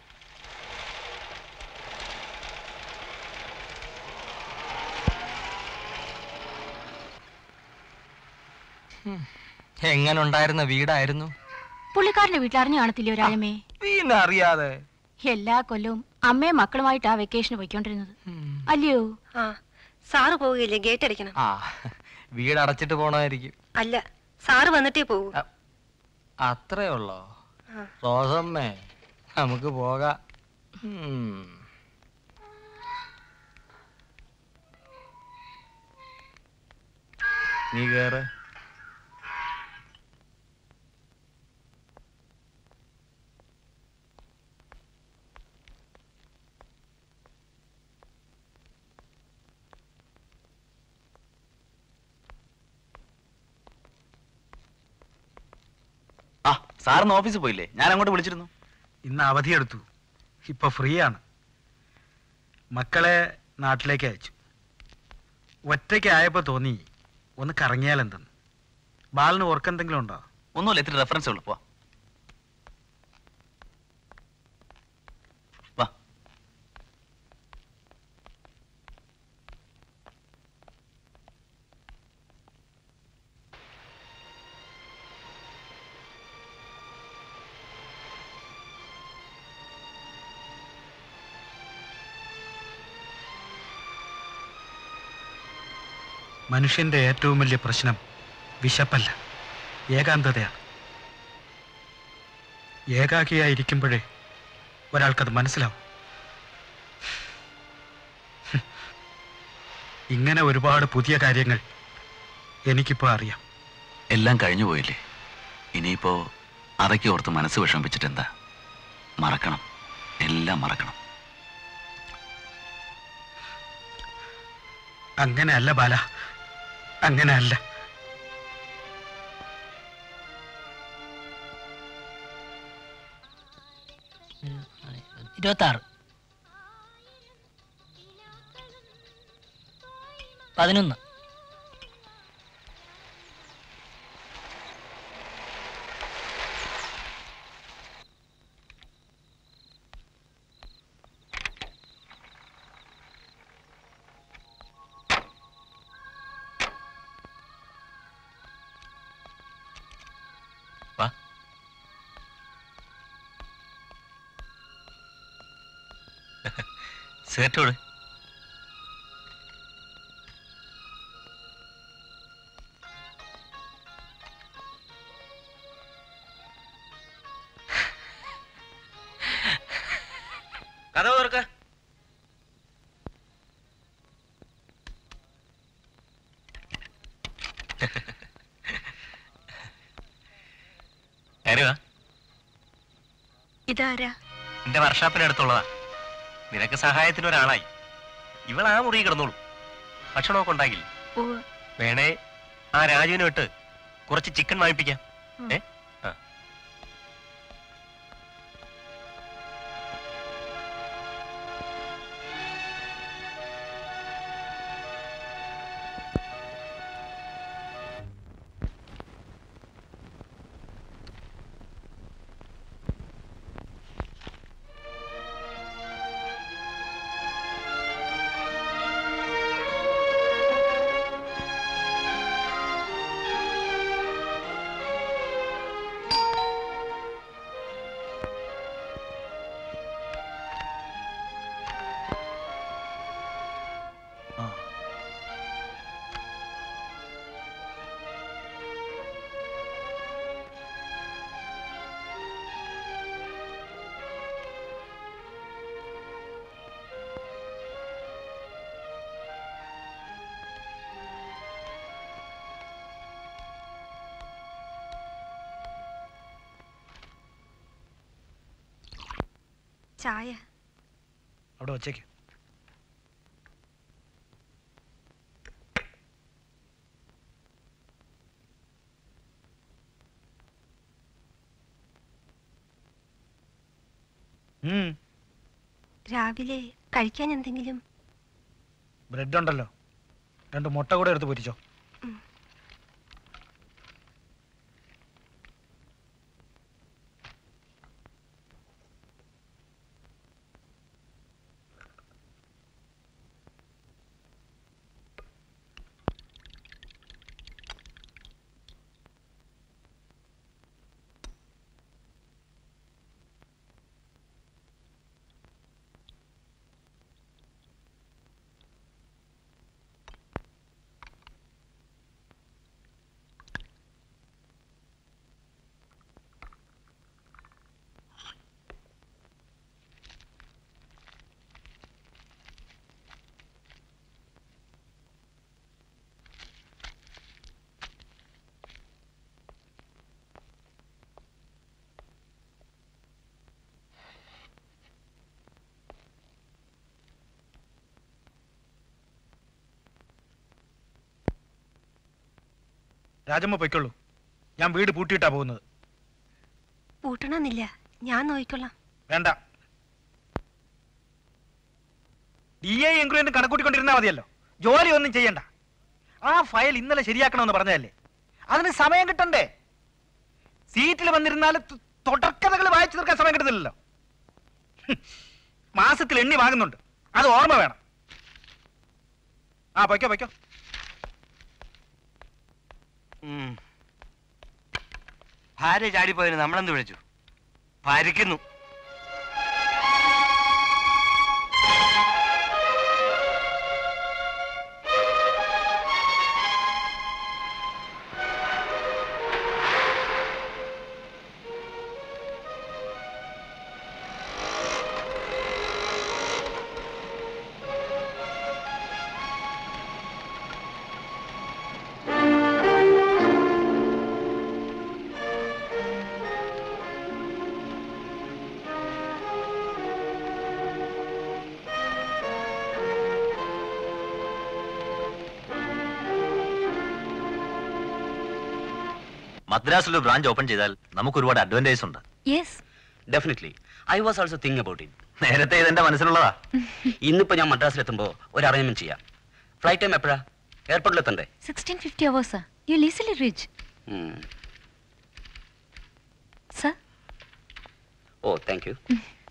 എങ്ങനെ ഉണ്ടായിരുന്ന വീടായിരുന്നു പുള്ളിക്കാരന്റെ വീട്ടിലറിഞ്ഞു കാണത്തില്ലേ ഒരാഴമേ പിന്നെ അറിയാതെ എല്ലാ കൊല്ലവും അമ്മയും മക്കളുമായിട്ടാ വെക്കേഷന് പോയിക്കൊണ്ടിരുന്നത് അല്ലയോ ആ സാറ് പോവുകയില്ലേ ഗേറ്റ് അടിക്കണം ആ വീട് അടച്ചിട്ട് പോണായിരിക്കും അല്ല സാറ് വന്നിട്ടേ പോകൂ അത്രേ ഉള്ളോ ആ. റോസമ്മേ നമുക്ക് പോകാം ഉം. നീ കേറ് ആ സാറിന്ന് ഓഫീസിൽ പോയില്ലേ ഞാൻ അങ്ങോട്ട് വിളിച്ചിരുന്നു ഇന്ന് അവധിയെടുത്തു ഇപ്പൊ ഫ്രീ ആണ് മക്കളെ നാട്ടിലേക്ക് അയച്ചു ഒറ്റയ്ക്ക് ആയപ്പോ തോന്നി ഒന്ന് കറങ്ങിയാൽ എന്തെന്ന് ബാലിന് ഓർക്കെന്തെങ്കിലും ഉണ്ടോ ഒന്നുമില്ല ഇത്തിരി റെഫറൻസ് ഉള്ളു പോ വാ മനുഷ്യന്റെ ഏറ്റവും വലിയ പ്രശ്നം വിശപ്പല്ല ഏകാന്തതയാണ് ഏകാക്കിയായിരിക്കുമ്പോഴേ ഒരാൾക്കത് മനസ്സിലാവും ഇങ്ങനെ ഒരുപാട് പുതിയ കാര്യങ്ങൾ എനിക്കിപ്പോ അറിയാം എല്ലാം കഴിഞ്ഞു പോയില്ലേ ഇനിയിപ്പോ അതൊക്കെ ഓർത്ത് മനസ്സ് വിഷമിപ്പിച്ചിട്ട് എന്താ മറക്കണം എല്ലാം മറക്കണം അങ്ങനെയല്ല ബാല അങ്ങനെയല്ല ഇരുപത്തി ആറ് പതിനൊന്ന് വാ സേട്ടോട് കഥ ഓർക്ക ആരുവാ ഇതാരാ എന്റെ വർഷാപ്പിനടുത്തുള്ളതാ നിനക്ക് സഹായത്തിന് ഒരാളായി ഇവൾ ആ മുറി കിടന്നോളൂ ഭക്ഷണമൊക്കെ ഉണ്ടാകില്ല ഉവ്വ്. വേണേ ആ രാജുവിനെ വിട്ട് കുറച്ച് ചിക്കൻ വാങ്ങിപ്പിക്കാം ഏ ആ ചായ അവിടെ വച്ചേക്ക് ഉം രാവിലെ കഴിക്കാൻ എന്തെങ്കിലും ബ്രെഡ് ഉണ്ടല്ലോ രണ്ട് മുട്ട കൂടെ എടുത്ത് പൊരിച്ചോ രാജമ്മ പൊയ്ക്കൊള്ളൂ ഞാൻ വീട് പൂട്ടിയിട്ടാ പോകുന്നത് പൂട്ടണമെന്നില്ല ഞാൻ നോക്കിക്കൊള്ളാം വേണ്ട ഡി ഐ എൻക്വയറിന് കണക്കൂട്ടിക്കൊണ്ടിരുന്നാ മതിയല്ലോ ജോലി ഒന്നും ചെയ്യണ്ട ആ ഫയൽ ഇന്നലെ ശരിയാക്കണമെന്ന് പറഞ്ഞതല്ലേ അതിന് സമയം കിട്ടണ്ടേ സീറ്റിൽ വന്നിരുന്നാൽ തുടർക്കഥകൾ വായിച്ചു തീർക്കാൻ സമയം കിട്ടുന്നില്ലല്ലോ ഹും. മാസത്തിൽ എണ്ണി വാങ്ങുന്നുണ്ട് അത് ഓർമ്മ വേണം ആ പൊയ്ക്കോ പൊയ്ക്കോ ഉം. ഭാര്യ ചാടിപ്പോയതിന് നമ്മളെന്ത് വിളിച്ചു ഭരിക്കുന്നു മദ്രാസിൽ ഒരു ബ്രാഞ്ച് ഓപ്പൺ ചെയ്താൽ നമുക്ക് ഒരുപാട് അഡ്വാൻറ്റേജ് ഉണ്ട് yes definitely I was also think about it നേരത്തെ ഇതെന്റെ മനസ്സിലുള്ളതാ ഇന്നിപ്പോ ഞാൻ മദ്രാസിലെത്തുമ്പോൾ ഒരു അറേഞ്ച്മെന്റ് ചെയ്യാം ഫ്ലൈറ്റ് ടൈം എപ്പോഴാ എയർപോർട്ടിലെത്തണ്ടേ സിക്സ്റ്റീൻ ഫിഫ്റ്റി അവേഴ്സാ യു ലീസലി റിച്ച് ഉം. സർ ഓ താങ്ക് യു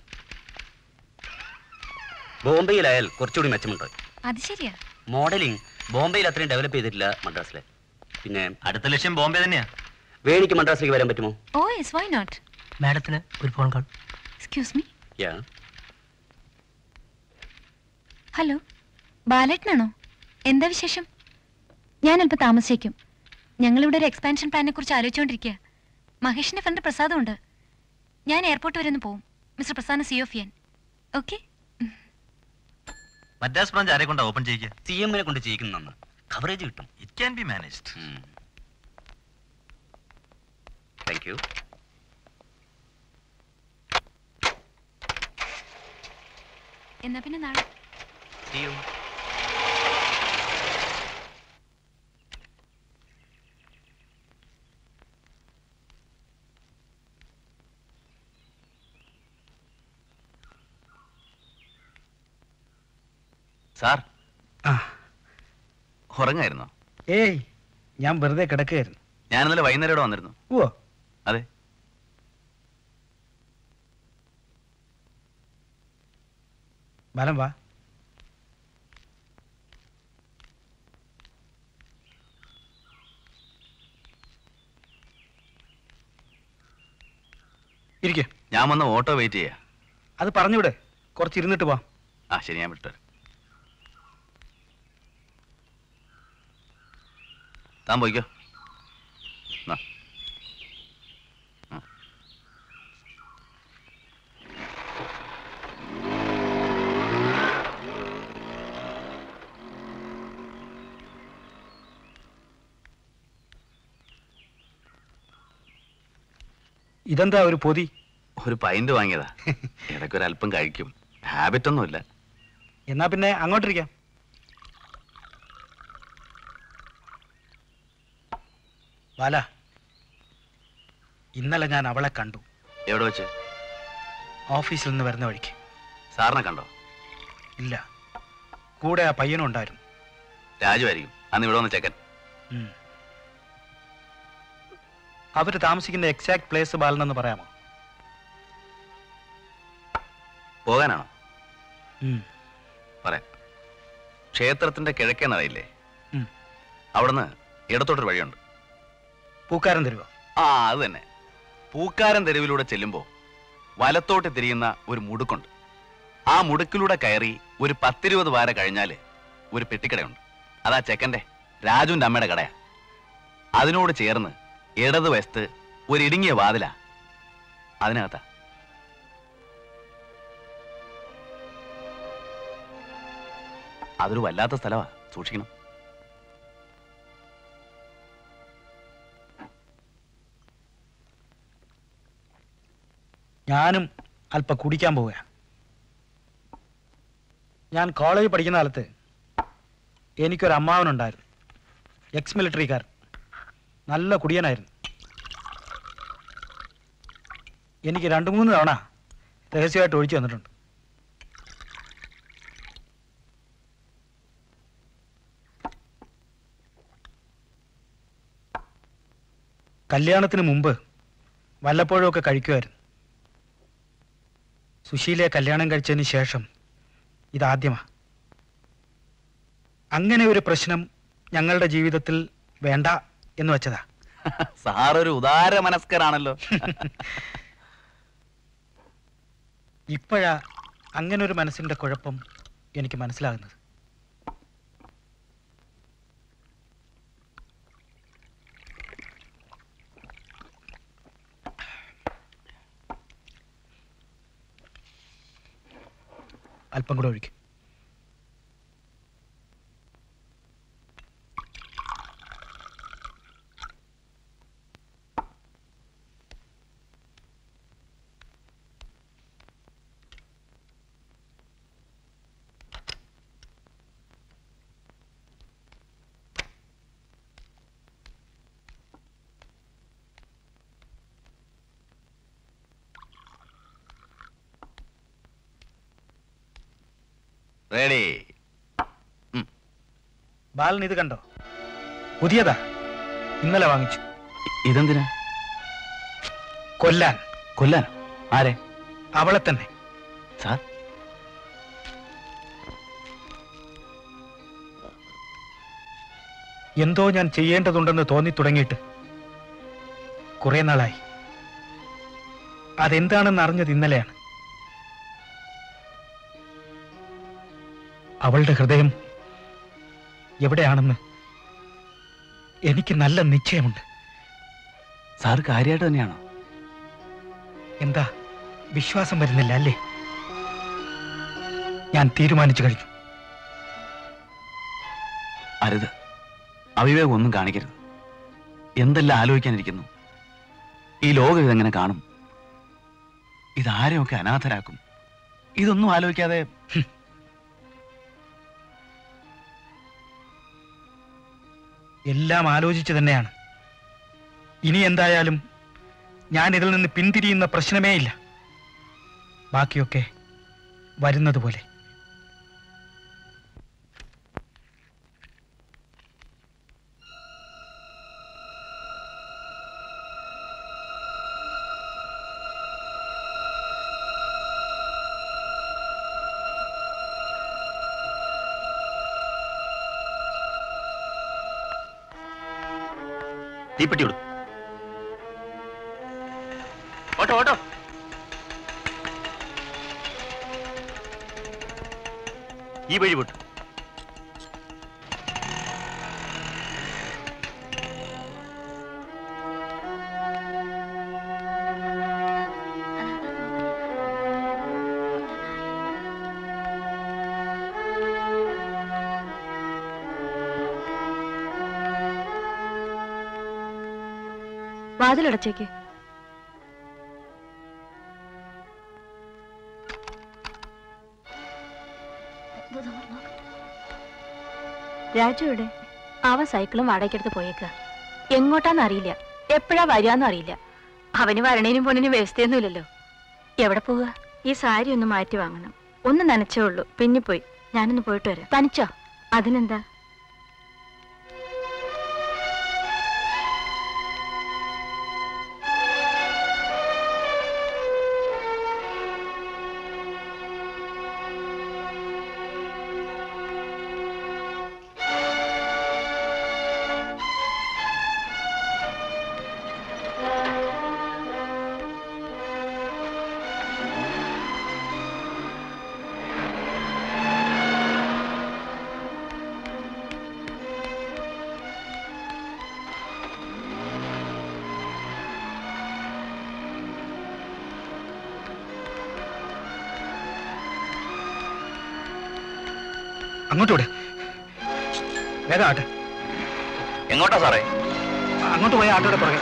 ബോംബെയിലായാൽ കുറച്ചുകൂടി മെച്ചമുണ്ട് അത് ശരിയാ മോഡലിംഗ് ബോംബെയിൽ അത്രയും ഡെവലപ്പ് ചെയ്തിട്ടില്ല മദ്രാസിലെ പിന്നെ അടുത്ത ലക്ഷ്യം ബോംബെ തന്നെയാ വേണിക്ക് മദ്രാസിലേക്ക് വരാൻ പറ്റുമോ ഓ യെസ് വൈ നോട്ട് മാഡത്തിന് ഒരു phone call excuse me ya hello ബാലേട്ടനാണോ എന്താ വിശേഷം ഞാൻ അല്പം താമസിച്ചേക്കും ഞങ്ങളിവിടെ ഒരു എക്സ്പാൻഷൻ പ്ലാനിനെ കുറിച്ച് ആലോചിച്ചുകൊണ്ടിരിക്കുക മഹേഷിന്റെ ഫ്രണ്ട് പ്രസാദം ഉണ്ട് ഞാൻ എയർപോർട്ട് വരെ ഒന്ന് പോവും മിസ്റ്റർ പ്രസാദ് സി ഓഫ് ചെയ്യാൻ ഓക്കെ മദ്രാസ് ബ്രാഞ്ച് ആരെ കൊണ്ടാ ഓപ്പൺ ചെയ്യുക സി എമ്മിനെ കൊണ്ട് ചെയ്യിക്കുന്ന കവറേജ് കിട്ടും it can be managed thank you എന്നാ പിന്നെ നാളെ See you. സാർ ഉറങ്ങായിരുന്നോ ഏയ് ഞാൻ വെറുതെ കിടക്കുകയായിരുന്നു ഞാൻ ഇന്നലെ വൈകുന്നേരം ഇവിടെ വന്നിരുന്നു ഓ അതെ ബലം വാ ഇരിക്കെ ഞാൻ വന്ന ഓട്ടോ വെയിറ്റ് ചെയ്യാ അത് പറഞ്ഞുവിടെ കുറച്ച് ഇരുന്നിട്ട് വാ ആ ശരി ഞാൻ വിട്ടുതരാം താൻ പോയിക്കോ എന്നാ. ആ. ഇതെന്താ ഒരു പൊതി ഒരു പൈന്റ് വാങ്ങിയതാ ഇടയ്ക്ക് ഒരു അല്പം കഴിക്കും ഹാബിറ്റ് ഒന്നുമില്ല എന്നാ പിന്നെ അങ്ങോട്ടിരിക്കാം ബാല ഇന്നലെ ഞാൻ അവളെ കണ്ടു എവിടെ വെച്ച് ഓഫീസിൽ നിന്ന് വരുന്ന വഴിക്ക് സാറിനെ കണ്ടോ ഇല്ല കൂടെ ആ പയ്യനും ഉണ്ടായിരുന്നു രാജു ആയിരിക്കും അന്ന് ഇവിടെ വന്ന് ചെക്കൻ ഉം. അവര് താമസിക്കുന്ന എക്സാക്ട് പ്ലേസ് ബാലനെന്ന് പറയാമോ പോകാനാണോ ഉം. പറയാം ക്ഷേത്രത്തിന്റെ കിഴക്കേ നടയില്ലേ ഉം. അവിടുന്ന് ഇടത്തോട്ടൊരു വഴിയുണ്ട് പൂക്കാരൻ തരുവോ ആ അത് തന്നെ പൂക്കാരൻ തെരുവിലൂടെ ചെല്ലുമ്പോ വലത്തോട്ട് തിരിയുന്ന ഒരു മുടുക്കുണ്ട് ആ മുടുക്കിലൂടെ കയറി ഒരു പത്തിരുപത് വാര കഴിഞ്ഞാല് ഒരു പെട്ടിക്കടയുണ്ട് അതാ ചെക്കന്റെ രാജുവിന്റെ അമ്മയുടെ കടയാ അതിനോട് ചേർന്ന് ഇടത് വശത്ത് ഒരു ഇടുങ്ങിയ വാതിലാ അതിനകത്താ അതൊരു വല്ലാത്ത സ്ഥലമാ സൂക്ഷിക്കണം ഞാനും അല്പം കുടിക്കാൻ പോവുക ഞാൻ കോളേജിൽ പഠിക്കുന്ന കാലത്ത് എനിക്കൊരു അമ്മാവനുണ്ടായിരുന്നു എക്സ് മിലിറ്ററിക്കാരൻ നല്ല കുടിയനായിരുന്നു എനിക്ക് രണ്ട് മൂന്ന് തവണ രഹസ്യമായിട്ട് ഒഴിച്ചു വന്നിട്ടുണ്ട് കല്യാണത്തിന് മുമ്പ് വല്ലപ്പോഴും ഒക്കെ കഴിക്കുമായിരുന്നു സുശീലയെ കല്യാണം കഴിച്ചതിന് ശേഷം ഇതാദ്യമാ അങ്ങനെ ഒരു പ്രശ്നം ഞങ്ങളുടെ ജീവിതത്തിൽ വേണ്ട എന്ന് വെച്ചതാ സാറൊരു ഉദാര മനസ്കരാണല്ലോ ഇപ്പോഴാ അങ്ങനെ ഒരു മനസ്സിന്റെ കുഴപ്പം എനിക്ക് മനസ്സിലാകുന്നത് അല്പം കൂടെ ഒഴിക്കും റെഡി ബാലൻ ഇത് കണ്ടോ പുതിയതാ ഇന്നലെ വാങ്ങിച്ചു ഇതെന്തിനാ കൊല്ലാൻ കൊല്ലാൻ ആരെ അവളെ തന്നെ സാർ എന്തോ ഞാൻ ചെയ്യേണ്ടതുണ്ടെന്ന് തോന്നി തുടങ്ങിയിട്ട് കുറെ നാളായി അതെന്താണെന്ന് അറിഞ്ഞത് ഇന്നലെയാണ് അവളുടെ ഹൃദയം എവിടെയാണെന്ന് എനിക്ക് നല്ല നിശ്ചയമുണ്ട് സാർ കാര്യമായിട്ട് തന്നെയാണോ എന്താ വിശ്വാസം വരുന്നില്ല അല്ലേ ഞാൻ തീരുമാനിച്ചു കഴിഞ്ഞു അരുത് അവിവേകം ഒന്നും കാണിക്കരുത് എന്തെല്ലാം ആലോചിക്കാനിരിക്കുന്നു ഈ ലോകം ഇതെങ്ങനെ കാണും ഇതാരെയൊക്കെ അനാഥരാക്കും ഇതൊന്നും ആലോചിക്കാതെ ഹും, എല്ലാം ആലോചിച്ചു തന്നെയാണ് ഇനി എന്തായാലും ഞാൻ ഇതിൽ നിന്ന് പിന്തിരിയുന്ന പ്രശ്നമേ ഇല്ല ബാക്കിയൊക്കെ വരുന്നത് പോലെ തീപ്പെട്ടി വിടും ഓട്ടോ ഓട്ടോ ഈ വഴി വിട്ടു വാതിലടച്ചേക്ക് രാജു എവിടെ അവൻ സൈക്കിളും വാടകയ്ക്കെടുത്ത് പോയേക്ക എങ്ങോട്ടാന്ന് അറിയില്ല എപ്പോഴാ വരികയെന്നും അറിയില്ല അവന് വരണേനും പോണേനും വ്യവസ്ഥയൊന്നുമില്ലല്ലോ എവിടെ പോവുക ഈ സാരി ഒന്ന് മാറ്റി വാങ്ങണം ഒന്ന് നനച്ചേ ഉള്ളൂ പിന്നെ പോയി ഞാനൊന്ന് പോയിട്ട് വരാം തനിച്ചോ അതിനെന്താ അങ്ങോട്ട് വിട് വേഗം ആട്ടെ എങ്ങോട്ടാ സാറേ അങ്ങോട്ട് പോയ ആട്ടോയുടെ പുറകെ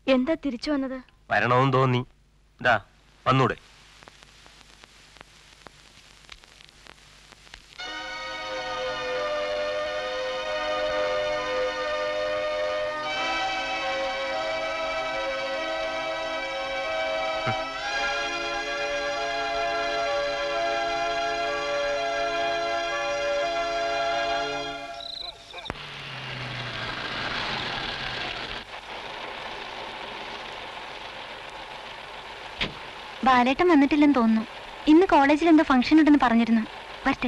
എന്താ തിരിച്ചു വന്നത് വരണമെന്ന് തോന്നി ഇതാ വന്നൂടെ ബാലേട്ടൻ വന്നിട്ടില്ലെന്ന് തോന്നുന്നു ഇന്ന് കോളേജിൽ എന്തോ ഫംഗ്ഷൻ ഉണ്ടെന്ന് പറഞ്ഞിരുന്നു വരട്ടെ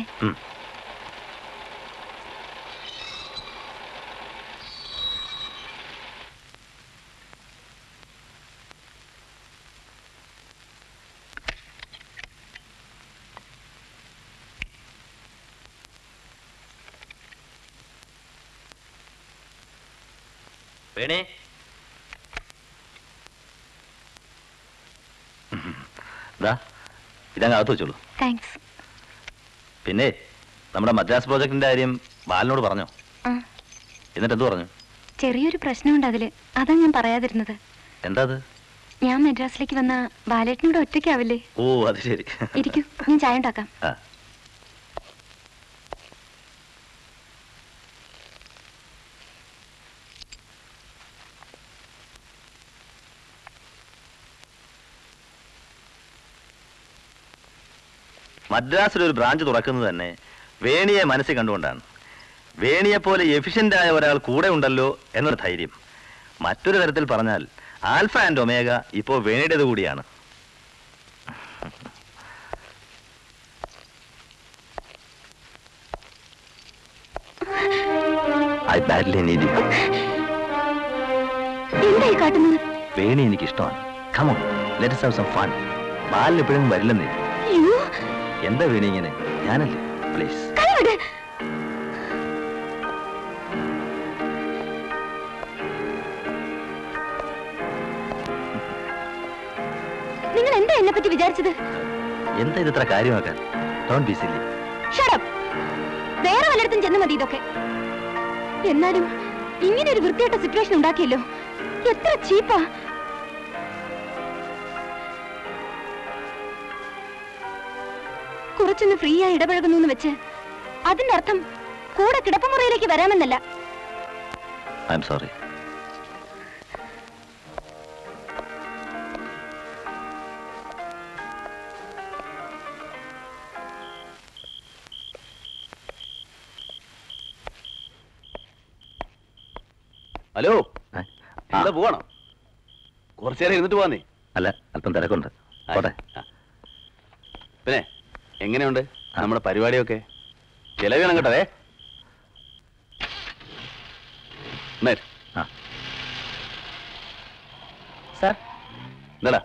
വേണേ ദാ ഇതങ്ങ് അകത്ത് വെച്ചോളൂ താങ്ക്സ് പിന്നെ നമ്മുടെ മദ്രാസ് പ്രോജക്റ്റിന്റെ കാര്യം ബാലിനോട് പറഞ്ഞോ ആ എന്നിട്ട് എന്ത് പറഞ്ഞു ചെറിയൊരു പ്രശ്നമുണ്ട് അതില് അതാ ഞാൻ പറയാതിരുന്നത് എന്താ അത് ഞാൻ മദ്രാസിലേക്ക് വന്ന ബാലേട്ടനോട് ഒറ്റയ്ക്കാവില്ലേ ഓ അത് ശരി ഇരിക്കൂ ഞാൻ ചായ ഉണ്ടാക്കാം ആ മദ്രാസിൽ ഒരു ബ്രാഞ്ച് തുറക്കുന്നത് തന്നെ വേണിയെ മനസ്സിൽ കണ്ടുകൊണ്ടാണ് വേണിയെ പോലെ എഫിഷ്യന്റ് ആയ ഒരാൾ കൂടെ ഉണ്ടല്ലോ എന്നൊരു ധൈര്യം മറ്റൊരു തരത്തിൽ പറഞ്ഞാൽ ആൽഫ ആൻഡ് ഒമേഗ ഇപ്പോ വേണിയുടേത് കൂടിയാണ് ഐ ബാഡ്ലി നീഡ് യു എന്തായി കാട്ടുന്നത് വേണി എനിക്ക് ഇഷ്ടമാണ് come on let's have some fun ബാലിന് എപ്പോഴും വരില്ലെന്നേ അയ്യോ, എന്താ വേണി ഇങ്ങനെ ഞാനല്ലേ പ്ലീസ് കൈ വിട്. നിങ്ങൾ എന്താ എന്നെ പറ്റി വിചാരിച്ചത് എന്താ ഇത് ഇത്ര കാര്യമാക്കാൻ ഡോൺ ബി സില്ലി ഷടപ്പ് വേറെ വല്ലയിടത്തും ചെന്ന് മതി ഇതൊക്കെ എന്നാലും ഇങ്ങനെ ഒരു വൃത്തിയായിട്ട സിറ്റുവേഷൻ ഉണ്ടാക്കിയല്ലോ എത്ര ചീപ്പാ കുറച്ചൊന്ന് ഫ്രീ ആയി ഇടപഴകുന്നു എന്ന് വെച്ച് അതിന്റെ അർത്ഥം കൂടെ കിടപ്പുമുറിയിലേക്ക് വരാമെന്നല്ല ഐ എം സോറി ഹലോ ഇവിടെ പോവാണോ കുറച്ചു നേരം ഇരുന്നിട്ട് പോവാന്നേ അല്ല അല്പം തിരക്കുണ്ട് പോട്ടെ പിന്നെ എങ്ങനെയുണ്ട് നമ്മുടെ പരിപാടിയൊക്കെ ചെലവ് വേണം കേട്ടതേ സാർ എന്താടാ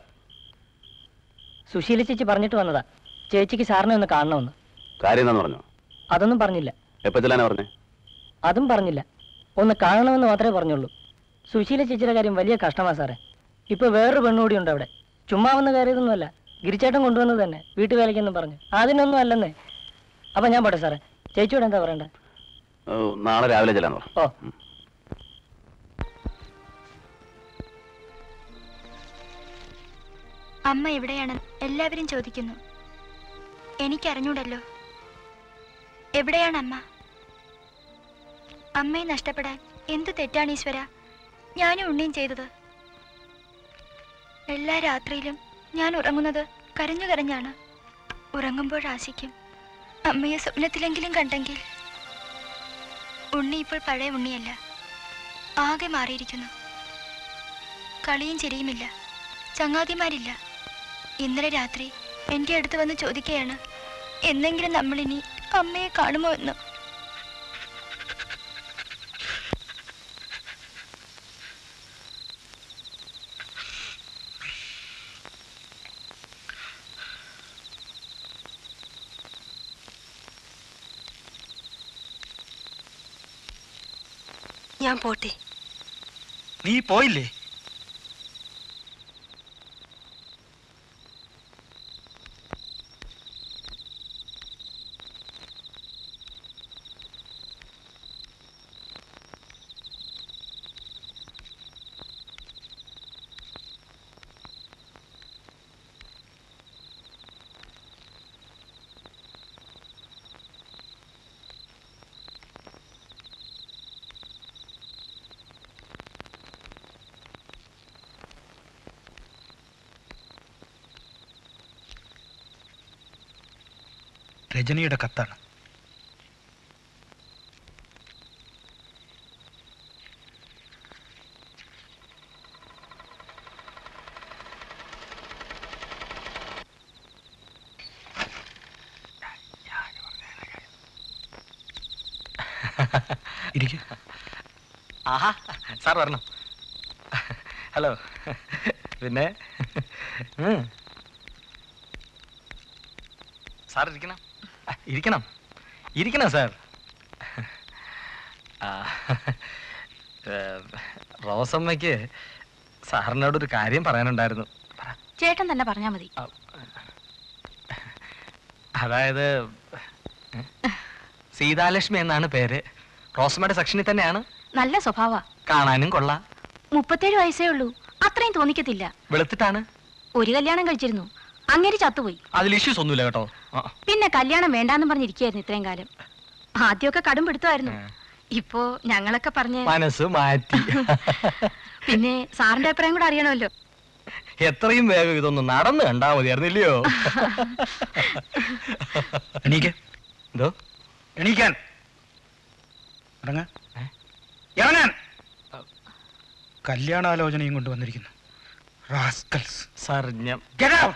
സുശീല ചേച്ചി പറഞ്ഞിട്ട് വന്നതാ ചേച്ചിക്ക് സാറിനെ ഒന്ന് കാണണമെന്ന് കാര്യം എന്താന്ന് പറഞ്ഞു അതൊന്നും പറഞ്ഞില്ല എപ്പോ ചെല്ലാനാ പറഞ്ഞേ അതും പറഞ്ഞില്ല ഒന്ന് കാണണമെന്ന് മാത്രമേ പറഞ്ഞുള്ളൂ സുശീല ചേച്ചിയുടെ കാര്യം വലിയ കഷ്ടമാ സാറേ ഇപ്പൊ വേറൊരു പെണ്ണുകൂടി ഉണ്ട് അവിടെ ചുമ്മാ വന്ന് കയറിയതൊന്നുമല്ല ഗിരിച്ചേട്ടൻ കൊണ്ടുവന്നത് തന്നെ വീട്ടുവേലയ്ക്കെന്ന് പറഞ്ഞു അതിനൊന്നും അല്ലെന്നേ അപ്പൊ ഞാൻ പോട്ടെ സാറേ ചേച്ചിയോട് എന്താ പറയണ്ടേ ഓ, നാളെ രാവിലെ ചെല്ലാന്ന് പറഞ്ഞു ഓ അമ്മ എവിടെയാണ് എല്ലാവരും ചോദിക്കുന്നു എനിക്കറിഞ്ഞൂടല്ലോ എവിടെയാണ് അമ്മ അമ്മയെ നഷ്ടപ്പെടാൻ എന്ത് തെറ്റാണ് ഈശ്വര ഞാനും ഉണ്ണിയും ചെയ്തത് എല്ലാ രാത്രിയിലും ഞാൻ ഉറങ്ങുന്നത് കരഞ്ഞു കരഞ്ഞാണ് ഉറങ്ങുമ്പോൾ ആശിക്കും അമ്മയെ സ്വപ്നത്തിലെങ്കിലും കണ്ടെങ്കിൽ ഉണ്ണി ഇപ്പോൾ പഴയ ഉണ്ണിയല്ല ആകെ മാറിയിരിക്കുന്നു കളിയും ചിരിയുമില്ല ചങ്ങാതിമാരില്ല ഇന്നലെ രാത്രി എൻ്റെ അടുത്ത് വന്ന് ചോദിക്കുകയാണ് എന്നെങ്കിലും നമ്മളിനി അമ്മയെ കാണുമോ എന്ന് ഞാൻ പോട്ടെ നീ പോയില്ലേ രജനിയുടെ കത്താണ് ഇരിക്കും ആഹാ സാർ വരണം ഹലോ പിന്നെ ഉം. സാർ ഇരിക്കണം ആ, ഇരിക്കണം ഇരിക്കണം സാർ ആ, ഏ, റോസമ്മയ്ക്ക് സാറിനോടൊരു കാര്യം പറയാനുണ്ടായിരുന്നു ചേട്ടൻ തന്നെ പറഞ്ഞാ മതി അതായത് സീതാലക്ഷ്മി എന്നാണ് പേര് റോസമ്മയുടെ സെക്ഷനിൽ തന്നെയാണ് നല്ല സ്വഭാവ കാണാനും കൊള്ളാം മുപ്പത്തേഴ് വയസ്സേ ഉള്ളൂ അത്രയും തോന്നിക്കത്തില്ല വെളുത്തിട്ടാണ് ഒരു കല്യാണം കഴിച്ചിരുന്നു അങ്ങേര് ചത്തുപോയി അതിൽ ഇഷ്യൂസ് ഒന്നുമില്ല കേട്ടോ ആ, പിന്നെ കല്യാണം വേണ്ടാന്ന് പറഞ്ഞിരിക്കുകയായിരുന്നു ഇത്രയും കാലം ആദ്യമൊക്കെ കടും പിടുത്തമായിരുന്നു ഇപ്പോ ഞങ്ങളൊക്കെ പറഞ്ഞ് മനസ്സ് മാറ്റി പിന്നെ സാറിന്റെ അഭിപ്രായം കൂടെ അറിയണമല്ലോ എത്രയും വേഗം ഇതൊന്ന് നടന്നു കണ്ടാ മതിയായിരുന്നില്ലയോ എണീക്ക് എന്തോ എണീക്കാൻ ഇറങ്ങ ഇറങ്ങാൻ കല്യാണാലോചനയും കൊണ്ട് വന്നിരിക്കുന്നു റാസ്കൽസ് സാർ ഞാൻ Get out!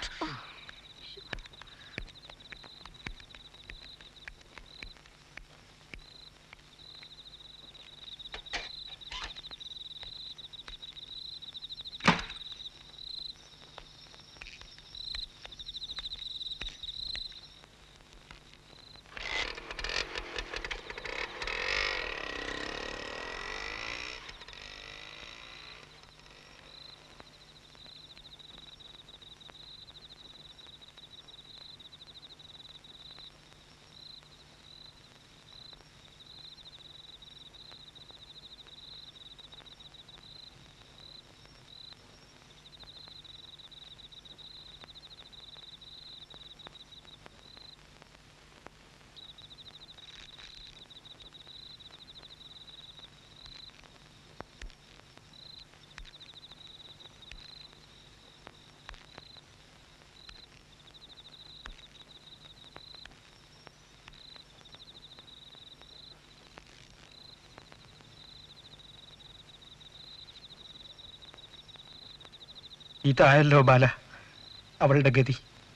ഇതായല്ലോ ബാല അവളുടെ ഗതി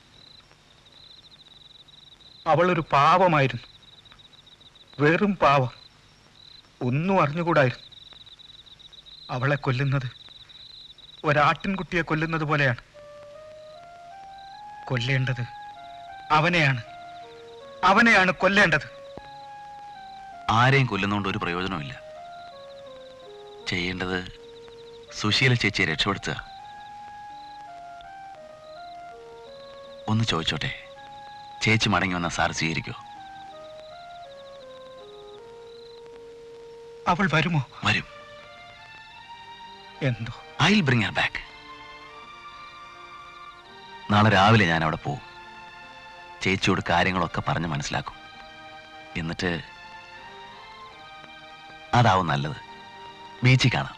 അവളൊരു പാവമായിരുന്നു വെറും പാവം ഒന്നും അറിഞ്ഞുകൂടായിരുന്നു അവളെ കൊല്ലുന്നത് ഒരാട്ടിൻകുട്ടിയെ കൊല്ലുന്നത് പോലെയാണ് കൊല്ലേണ്ടത് അവനെയാണ് അവനെയാണ് കൊല്ലേണ്ടത് ആരെയും കൊല്ലുന്നതുകൊണ്ട് ഒരു പ്രയോജനമില്ല ചെയ്യേണ്ടത് സുശീല ചേച്ചിയെ രക്ഷപ്പെടുത്തുക ഒന്ന് ചോദിച്ചോട്ടെ ചേച്ചി മടങ്ങി വന്ന സാർ സ്വീകരിക്കോ അവൾ വരുമോ വരും എന്തോ ഐ ബ്രിങ് ഹർ ബാക്ക് നാളെ രാവിലെ ഞാൻ അവിടെ പോവും ചേച്ചിയോട് കാര്യങ്ങളൊക്കെ പറഞ്ഞ് മനസ്സിലാക്കും എന്നിട്ട് അതാവും നല്ലത് ബീച്ചിൽ കാണാം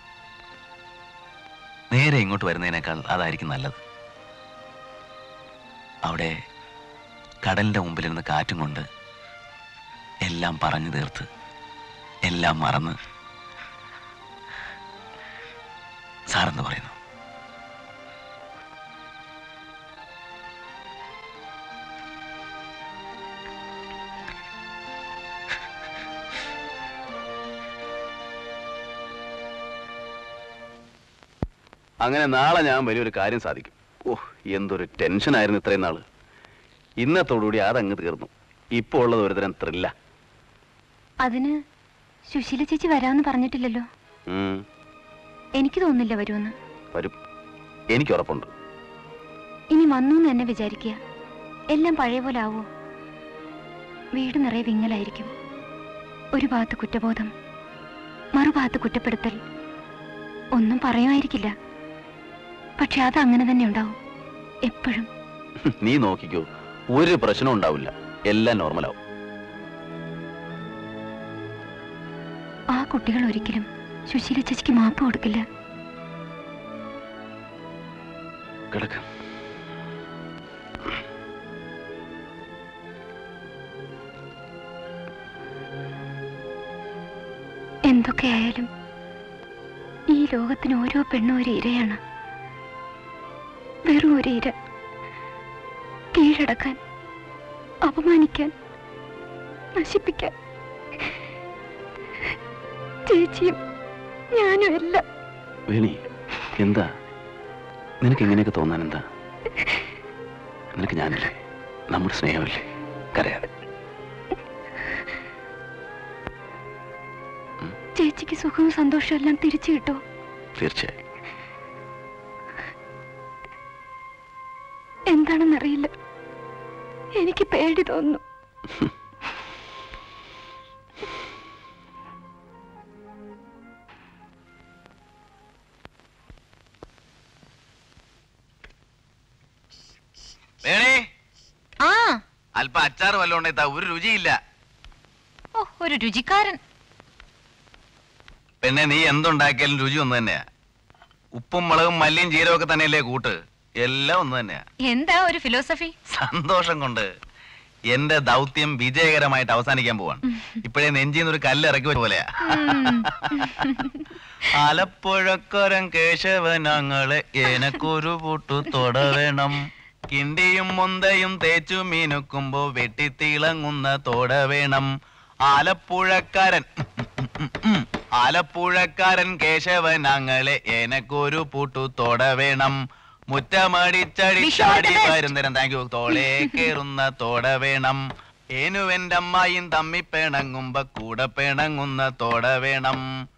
നേരെ ഇങ്ങോട്ട് വരുന്നതിനേക്കാൾ അതായിരിക്കും നല്ലത് അവിടെ കടലിന്റെ മുമ്പിലിരുന്ന് കാറ്റും കൊണ്ട് എല്ലാം പറഞ്ഞു തീർത്ത് എല്ലാം മറന്ന് സാറെന്ന് പറയുന്നു അങ്ങനെ നാളെ ഞാൻ വലിയൊരു കാര്യം സാധിക്കും ഓ എന്തൊരു ടെൻഷനായിരുന്നു ഇത്രയും നാള് ഇന്നത്തോടുകൂടി അതങ്ങ് തീർന്നു ഇപ്പോൾ ഉള്ളത് ഒരുതരം ത്രില്ല അതിന് സുശീല ചേച്ചി വരാമെന്ന് പറഞ്ഞിട്ടില്ലല്ലോ എനിക്ക് തോന്നുന്നില്ല വരുമെന്ന് വരും എനിക്ക് ഉറപ്പുണ്ട് ഇനി വന്നു എന്ന് തന്നെ വിചാരിക്കുക എല്ലാം പഴയ പോലെ ആവോ വീട് നിറയെ വിങ്ങലായിരിക്കും ഒരു ഭാഗത്ത് കുറ്റബോധം മറുഭാഗത്ത് കുറ്റപ്പെടുത്തൽ ഒന്നും പറയുമായിരിക്കില്ല പക്ഷെ അത് അങ്ങനെ തന്നെ ഉണ്ടാവും എപ്പോഴും നീ നോക്കിക്കോ ഒരു പ്രശ്നവും ഉണ്ടാവില്ല എല്ലാം നോർമലാവും ആ കുട്ടികൾ ഒരിക്കലും സുശീല ചേച്ചിക്ക് മാപ്പ് കൊടുക്കില്ല കിടക്ക എന്തൊക്കെയായാലും ഈ ലോകത്തിന് ഓരോ പെണ്ണും ഒരു ഇരയാണ് വെറും ഒരു ഇര കീഴടക്കാൻ അപമാനിക്കാൻ നശിപ്പിക്കാൻ ചേച്ചിയും ഞാനും എല്ലാം വേണി എന്താ നിനക്ക് ഇങ്ങനെയൊക്കെ തോന്നാൻ എന്താ നിനക്ക് ഞാനില്ലേ നമ്മുടെ സ്നേഹമില്ലേ കരയാതെ ചേച്ചിക്ക് സുഖവും സന്തോഷവും എല്ലാം തിരിച്ചു കിട്ടോ തീർച്ചയായും എന്താണെന്നറിയില്ല എനിക്ക് പേടി തോന്നുന്നു വേണേ ആ അല്പ അച്ചാർ വല്ലതും ഉണ്ടെത്താ ഒരു രുചിയില്ല ഓ ഒരു രുചിക്കാരൻ പിന്നെ നീ എന്തുണ്ടാക്കിയാലും രുചി ഒന്ന് തന്നെയാ ഉപ്പും മുളകും മല്ലിയും ജീരകവും ഒക്കെ തന്നെയല്ലേ കൂട്ട് എല്ലാം ഒന്ന് തന്നെയാ എന്താ ഒരു ഫിലോസഫി സന്തോഷം കൊണ്ട് എന്റെ ദൗത്യം വിജയകരമായിട്ട് അവസാനിക്കാൻ പോവാണ് ഇപ്പോഴേ നെഞ്ചിന്ന് ഒരു കല്ല് ഇറക്കി വെച്ച പോലെയാ ആലപ്പുഴക്കരം കേശവനങ്ങളെ എനക്കൊരു പൂട്ടു തൊടവേണം കിണ്ടിയും മുന്തയും തേച്ചു മീനുക്കുമ്പോ വെട്ടിത്തിളങ്ങുന്ന തോട വേണം ആലപ്പുഴക്കാരൻ ആലപ്പുഴക്കാരൻ കേശവനങ്ങളെ എനക്കൊരു പൂട്ടു തൊട വേണം മുറ്റമടിച്ചടിച്ചാടി വരുന്നേരം താങ്ക് യു തോളേ കേറുന്ന തോട വേണം ഏനുവെന്റെ അമ്മായും തമ്മി പിണങ്ങുമ്പോ കൂടെ പിണങ്ങുന്ന തോട വേണം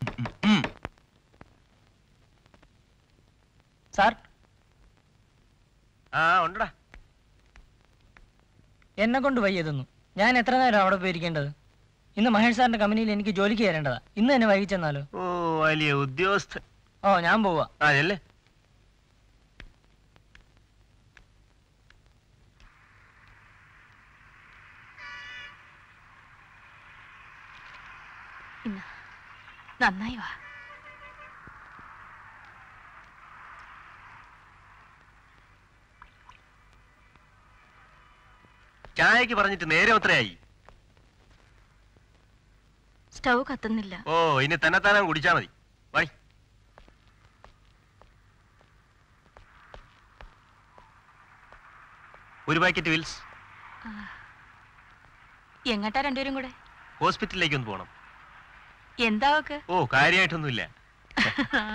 സാർ ആ ഉണ്ടടാ എന്നെ കൊണ്ട് വയ്യതൊന്നും ഞാൻ എത്ര നേരം അവിടെ പോയിരിക്കേണ്ടത് ഇന്ന് മഹേഷ് സാറിന്റെ കമ്പനിയിൽ എനിക്ക് ജോലിക്ക് കയറേണ്ടതാ ഇന്ന് തന്നെ വൈകിച്ചെന്നാലോ ഓ വലിയ ഉദ്യോഗസ്ഥ ഓ ഞാൻ പോവാ ആ ചെല്ലേ നന്നായി വാ ചായക്ക് പറഞ്ഞിട്ട് നേരെ എത്രയായി സ്റ്റൗ കത്തുന്നില്ല ഓ ഇനി തന്നെത്താനം കുടിച്ചാ മതി വൈ ഒരു പാക്കറ്റ് വിൽസ് എങ്ങട്ടാ രണ്ടുപേരും കൂടെ ഹോസ്പിറ്റലിലേക്ക് ഒന്ന് പോകണം എന്താ അവക്ക് ഓ കാര്യമായിട്ടൊന്നുമില്ല ആ,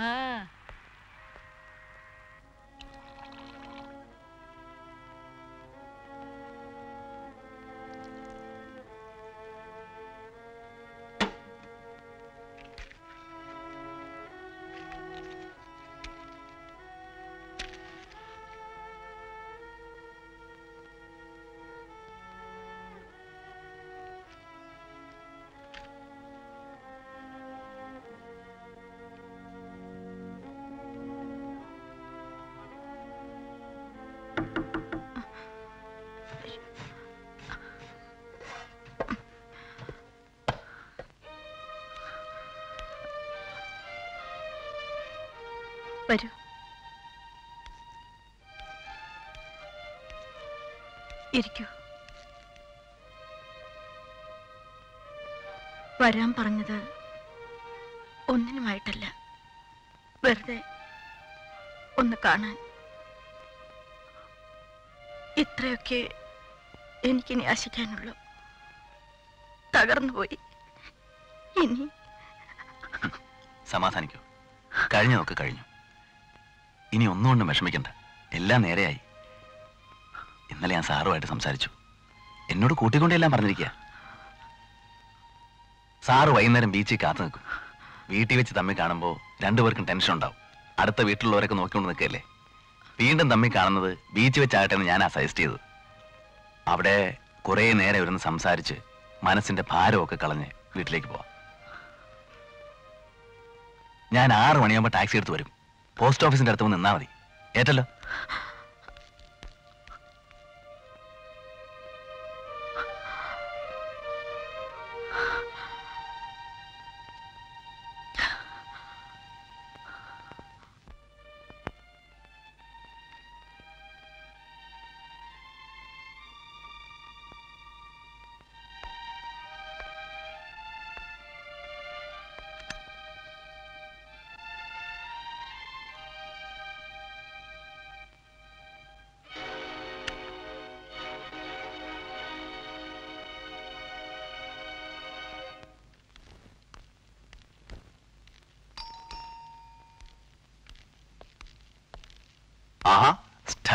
വരൂ ഇരിക്കൂ വരാൻ പറഞ്ഞത് ഒന്നിനുമായിട്ടല്ല വെറുതെ ഒന്ന് കാണാൻ ഇത്രയൊക്കെ എനിക്കിനി ആശിക്കാനുള്ളൂ തകർന്നുപോയി ഇനി സമാധാനിക്കൂ കഴിഞ്ഞതൊക്കെ കഴിഞ്ഞു ഇനി ഒന്നുകൊണ്ടും വിഷമിക്കണ്ട എല്ലാം നേരെയായി ഇന്നലെ ഞാൻ സാറുമായിട്ട് സംസാരിച്ചു എന്നോട് കൂട്ടിക്കൊണ്ടെല്ലാം പറഞ്ഞിരിക്കുക സാറ് വൈകുന്നേരം ബീച്ചിൽ കാത്തു നിൽക്കും വീട്ടിൽ വെച്ച് തമ്മിൽ കാണുമ്പോൾ രണ്ടുപേർക്കും ടെൻഷൻ ഉണ്ടാവും അടുത്ത വീട്ടിലുള്ളവരൊക്കെ നോക്കിക്കൊണ്ട് നിൽക്കല്ലേ വീണ്ടും തമ്മിൽ കാണുന്നത് ബീച്ച് വെച്ചാകട്ടെ എന്ന് ഞാനാ സജസ്റ്റ് ചെയ്തത് അവിടെ കുറേ നേരം ഇരുന്ന് സംസാരിച്ച് മനസ്സിന്റെ ഭാരമൊക്കെ കളഞ്ഞ് വീട്ടിലേക്ക് പോവാം ഞാൻ ആറ് മണിയാകുമ്പോൾ ടാക്സി എടുത്ത് വരും പോസ്റ്റ് ഓഫീസിന്റെ അടുത്ത് വന്ന് നിന്നാ മതി ഏറ്റല്ലോ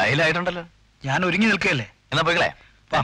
സ്റ്റൈലായിട്ടുണ്ടല്ലോ ഞാൻ ഒരുങ്ങി നിൽക്കുകയല്ലേ എന്നാ പോയിക്കളെ വാ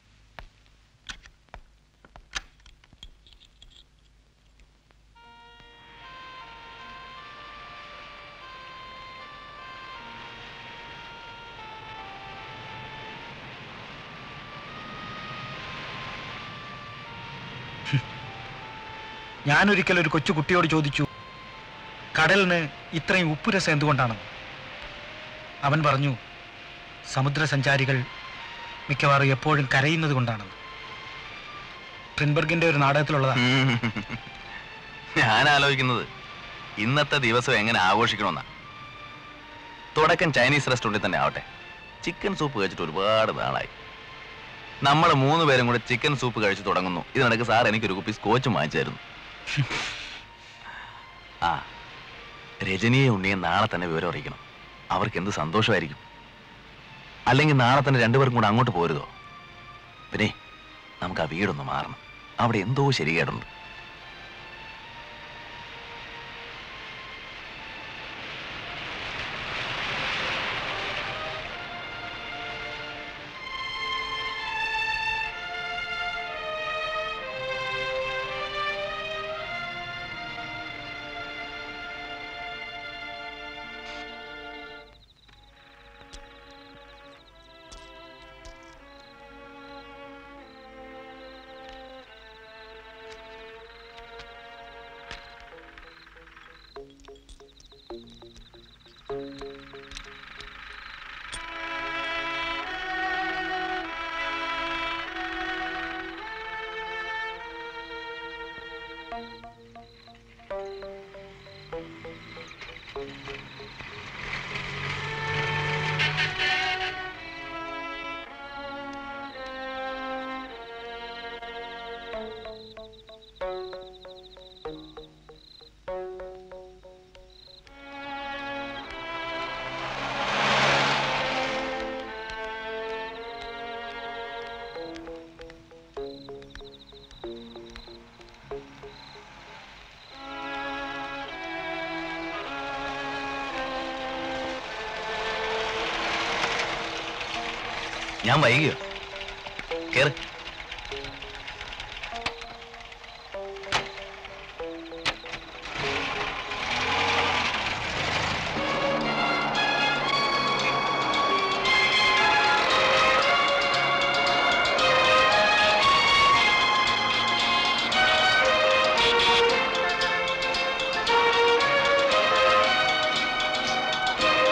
ഞാൻ ഒരിക്കൽ ഒരു കൊച്ചു കുട്ടിയോട് ചോദിച്ചു കടലിന് ഇത്രയും ഉപ്പുരസം എന്തുകൊണ്ടാണെന്ന് അവൻ പറഞ്ഞു സമുദ്രസഞ്ചാരികൾ മിക്കവാറും എപ്പോഴും കരയുന്നത് കൊണ്ടാണെന്ന് ട്രിൻബർഗിന്റെ ഒരു നാടകത്തിലുള്ളതാ ഞാൻ ആലോചിക്കുന്നത് ഇന്നത്തെ ദിവസം എങ്ങനെ ആഘോഷിക്കണമെന്നാ തുടക്കം ചൈനീസ് റെസ്റ്റോറൻറ്റിൽ തന്നെ ആവട്ടെ ചിക്കൻ സൂപ്പ് കഴിച്ചിട്ട് ഒരുപാട് നാളായി നമ്മൾ മൂന്ന് പേരും കൂടെ ചിക്കൻ സൂപ്പ് കഴിച്ച് തുടങ്ങുന്നു ഇതിനിടയ്ക്ക് സാർ എനിക്ക് ഒരു കുപ്പി സ്കോച്ചും വാങ്ങിച്ചു തരുന്നു ആ രജനിയെ ഉണ്ണിയെ നാളെ തന്നെ വിവരം അറിയിക്കണം അവർക്ക് എന്ത് സന്തോഷമായിരിക്കും അല്ലെങ്കിൽ നാളെ തന്നെ രണ്ടുപേർക്കും കൂടെ അങ്ങോട്ട് പോരുതോ പിന്നെ നമുക്ക് ആ വീടൊന്ന് മാറണം അവിടെ എന്തോ ശരികേടുണ്ട് ഞാൻ വൈകിയോ കേറ്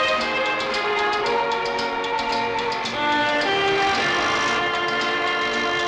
ആ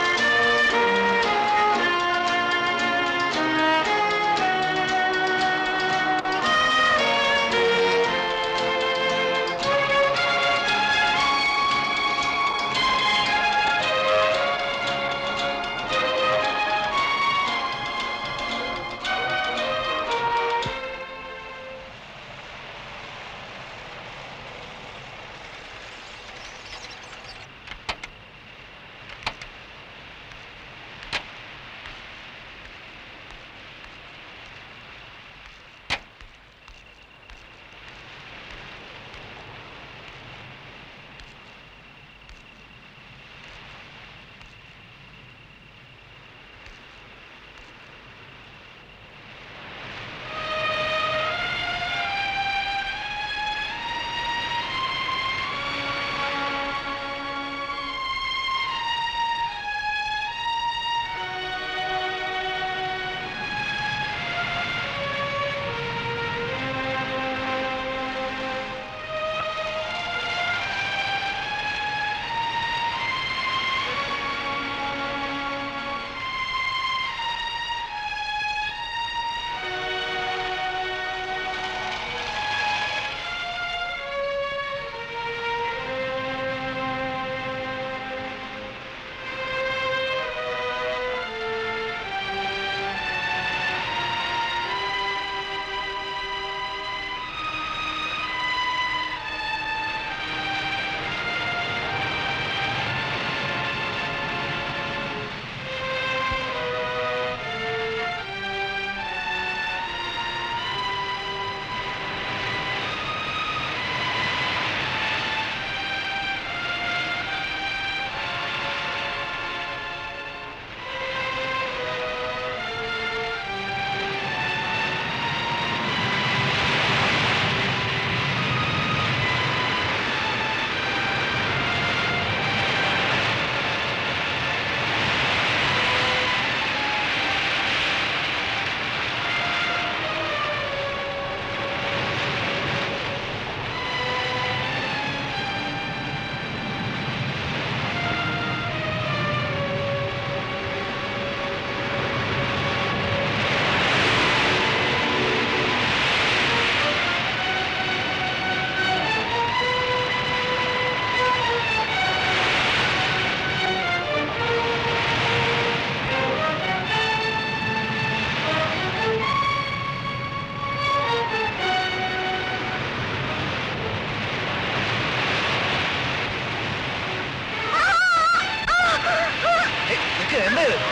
നിക്ക് എന്താ ഇത്?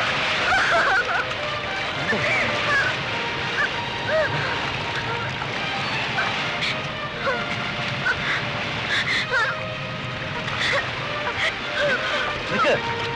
നിക്ക്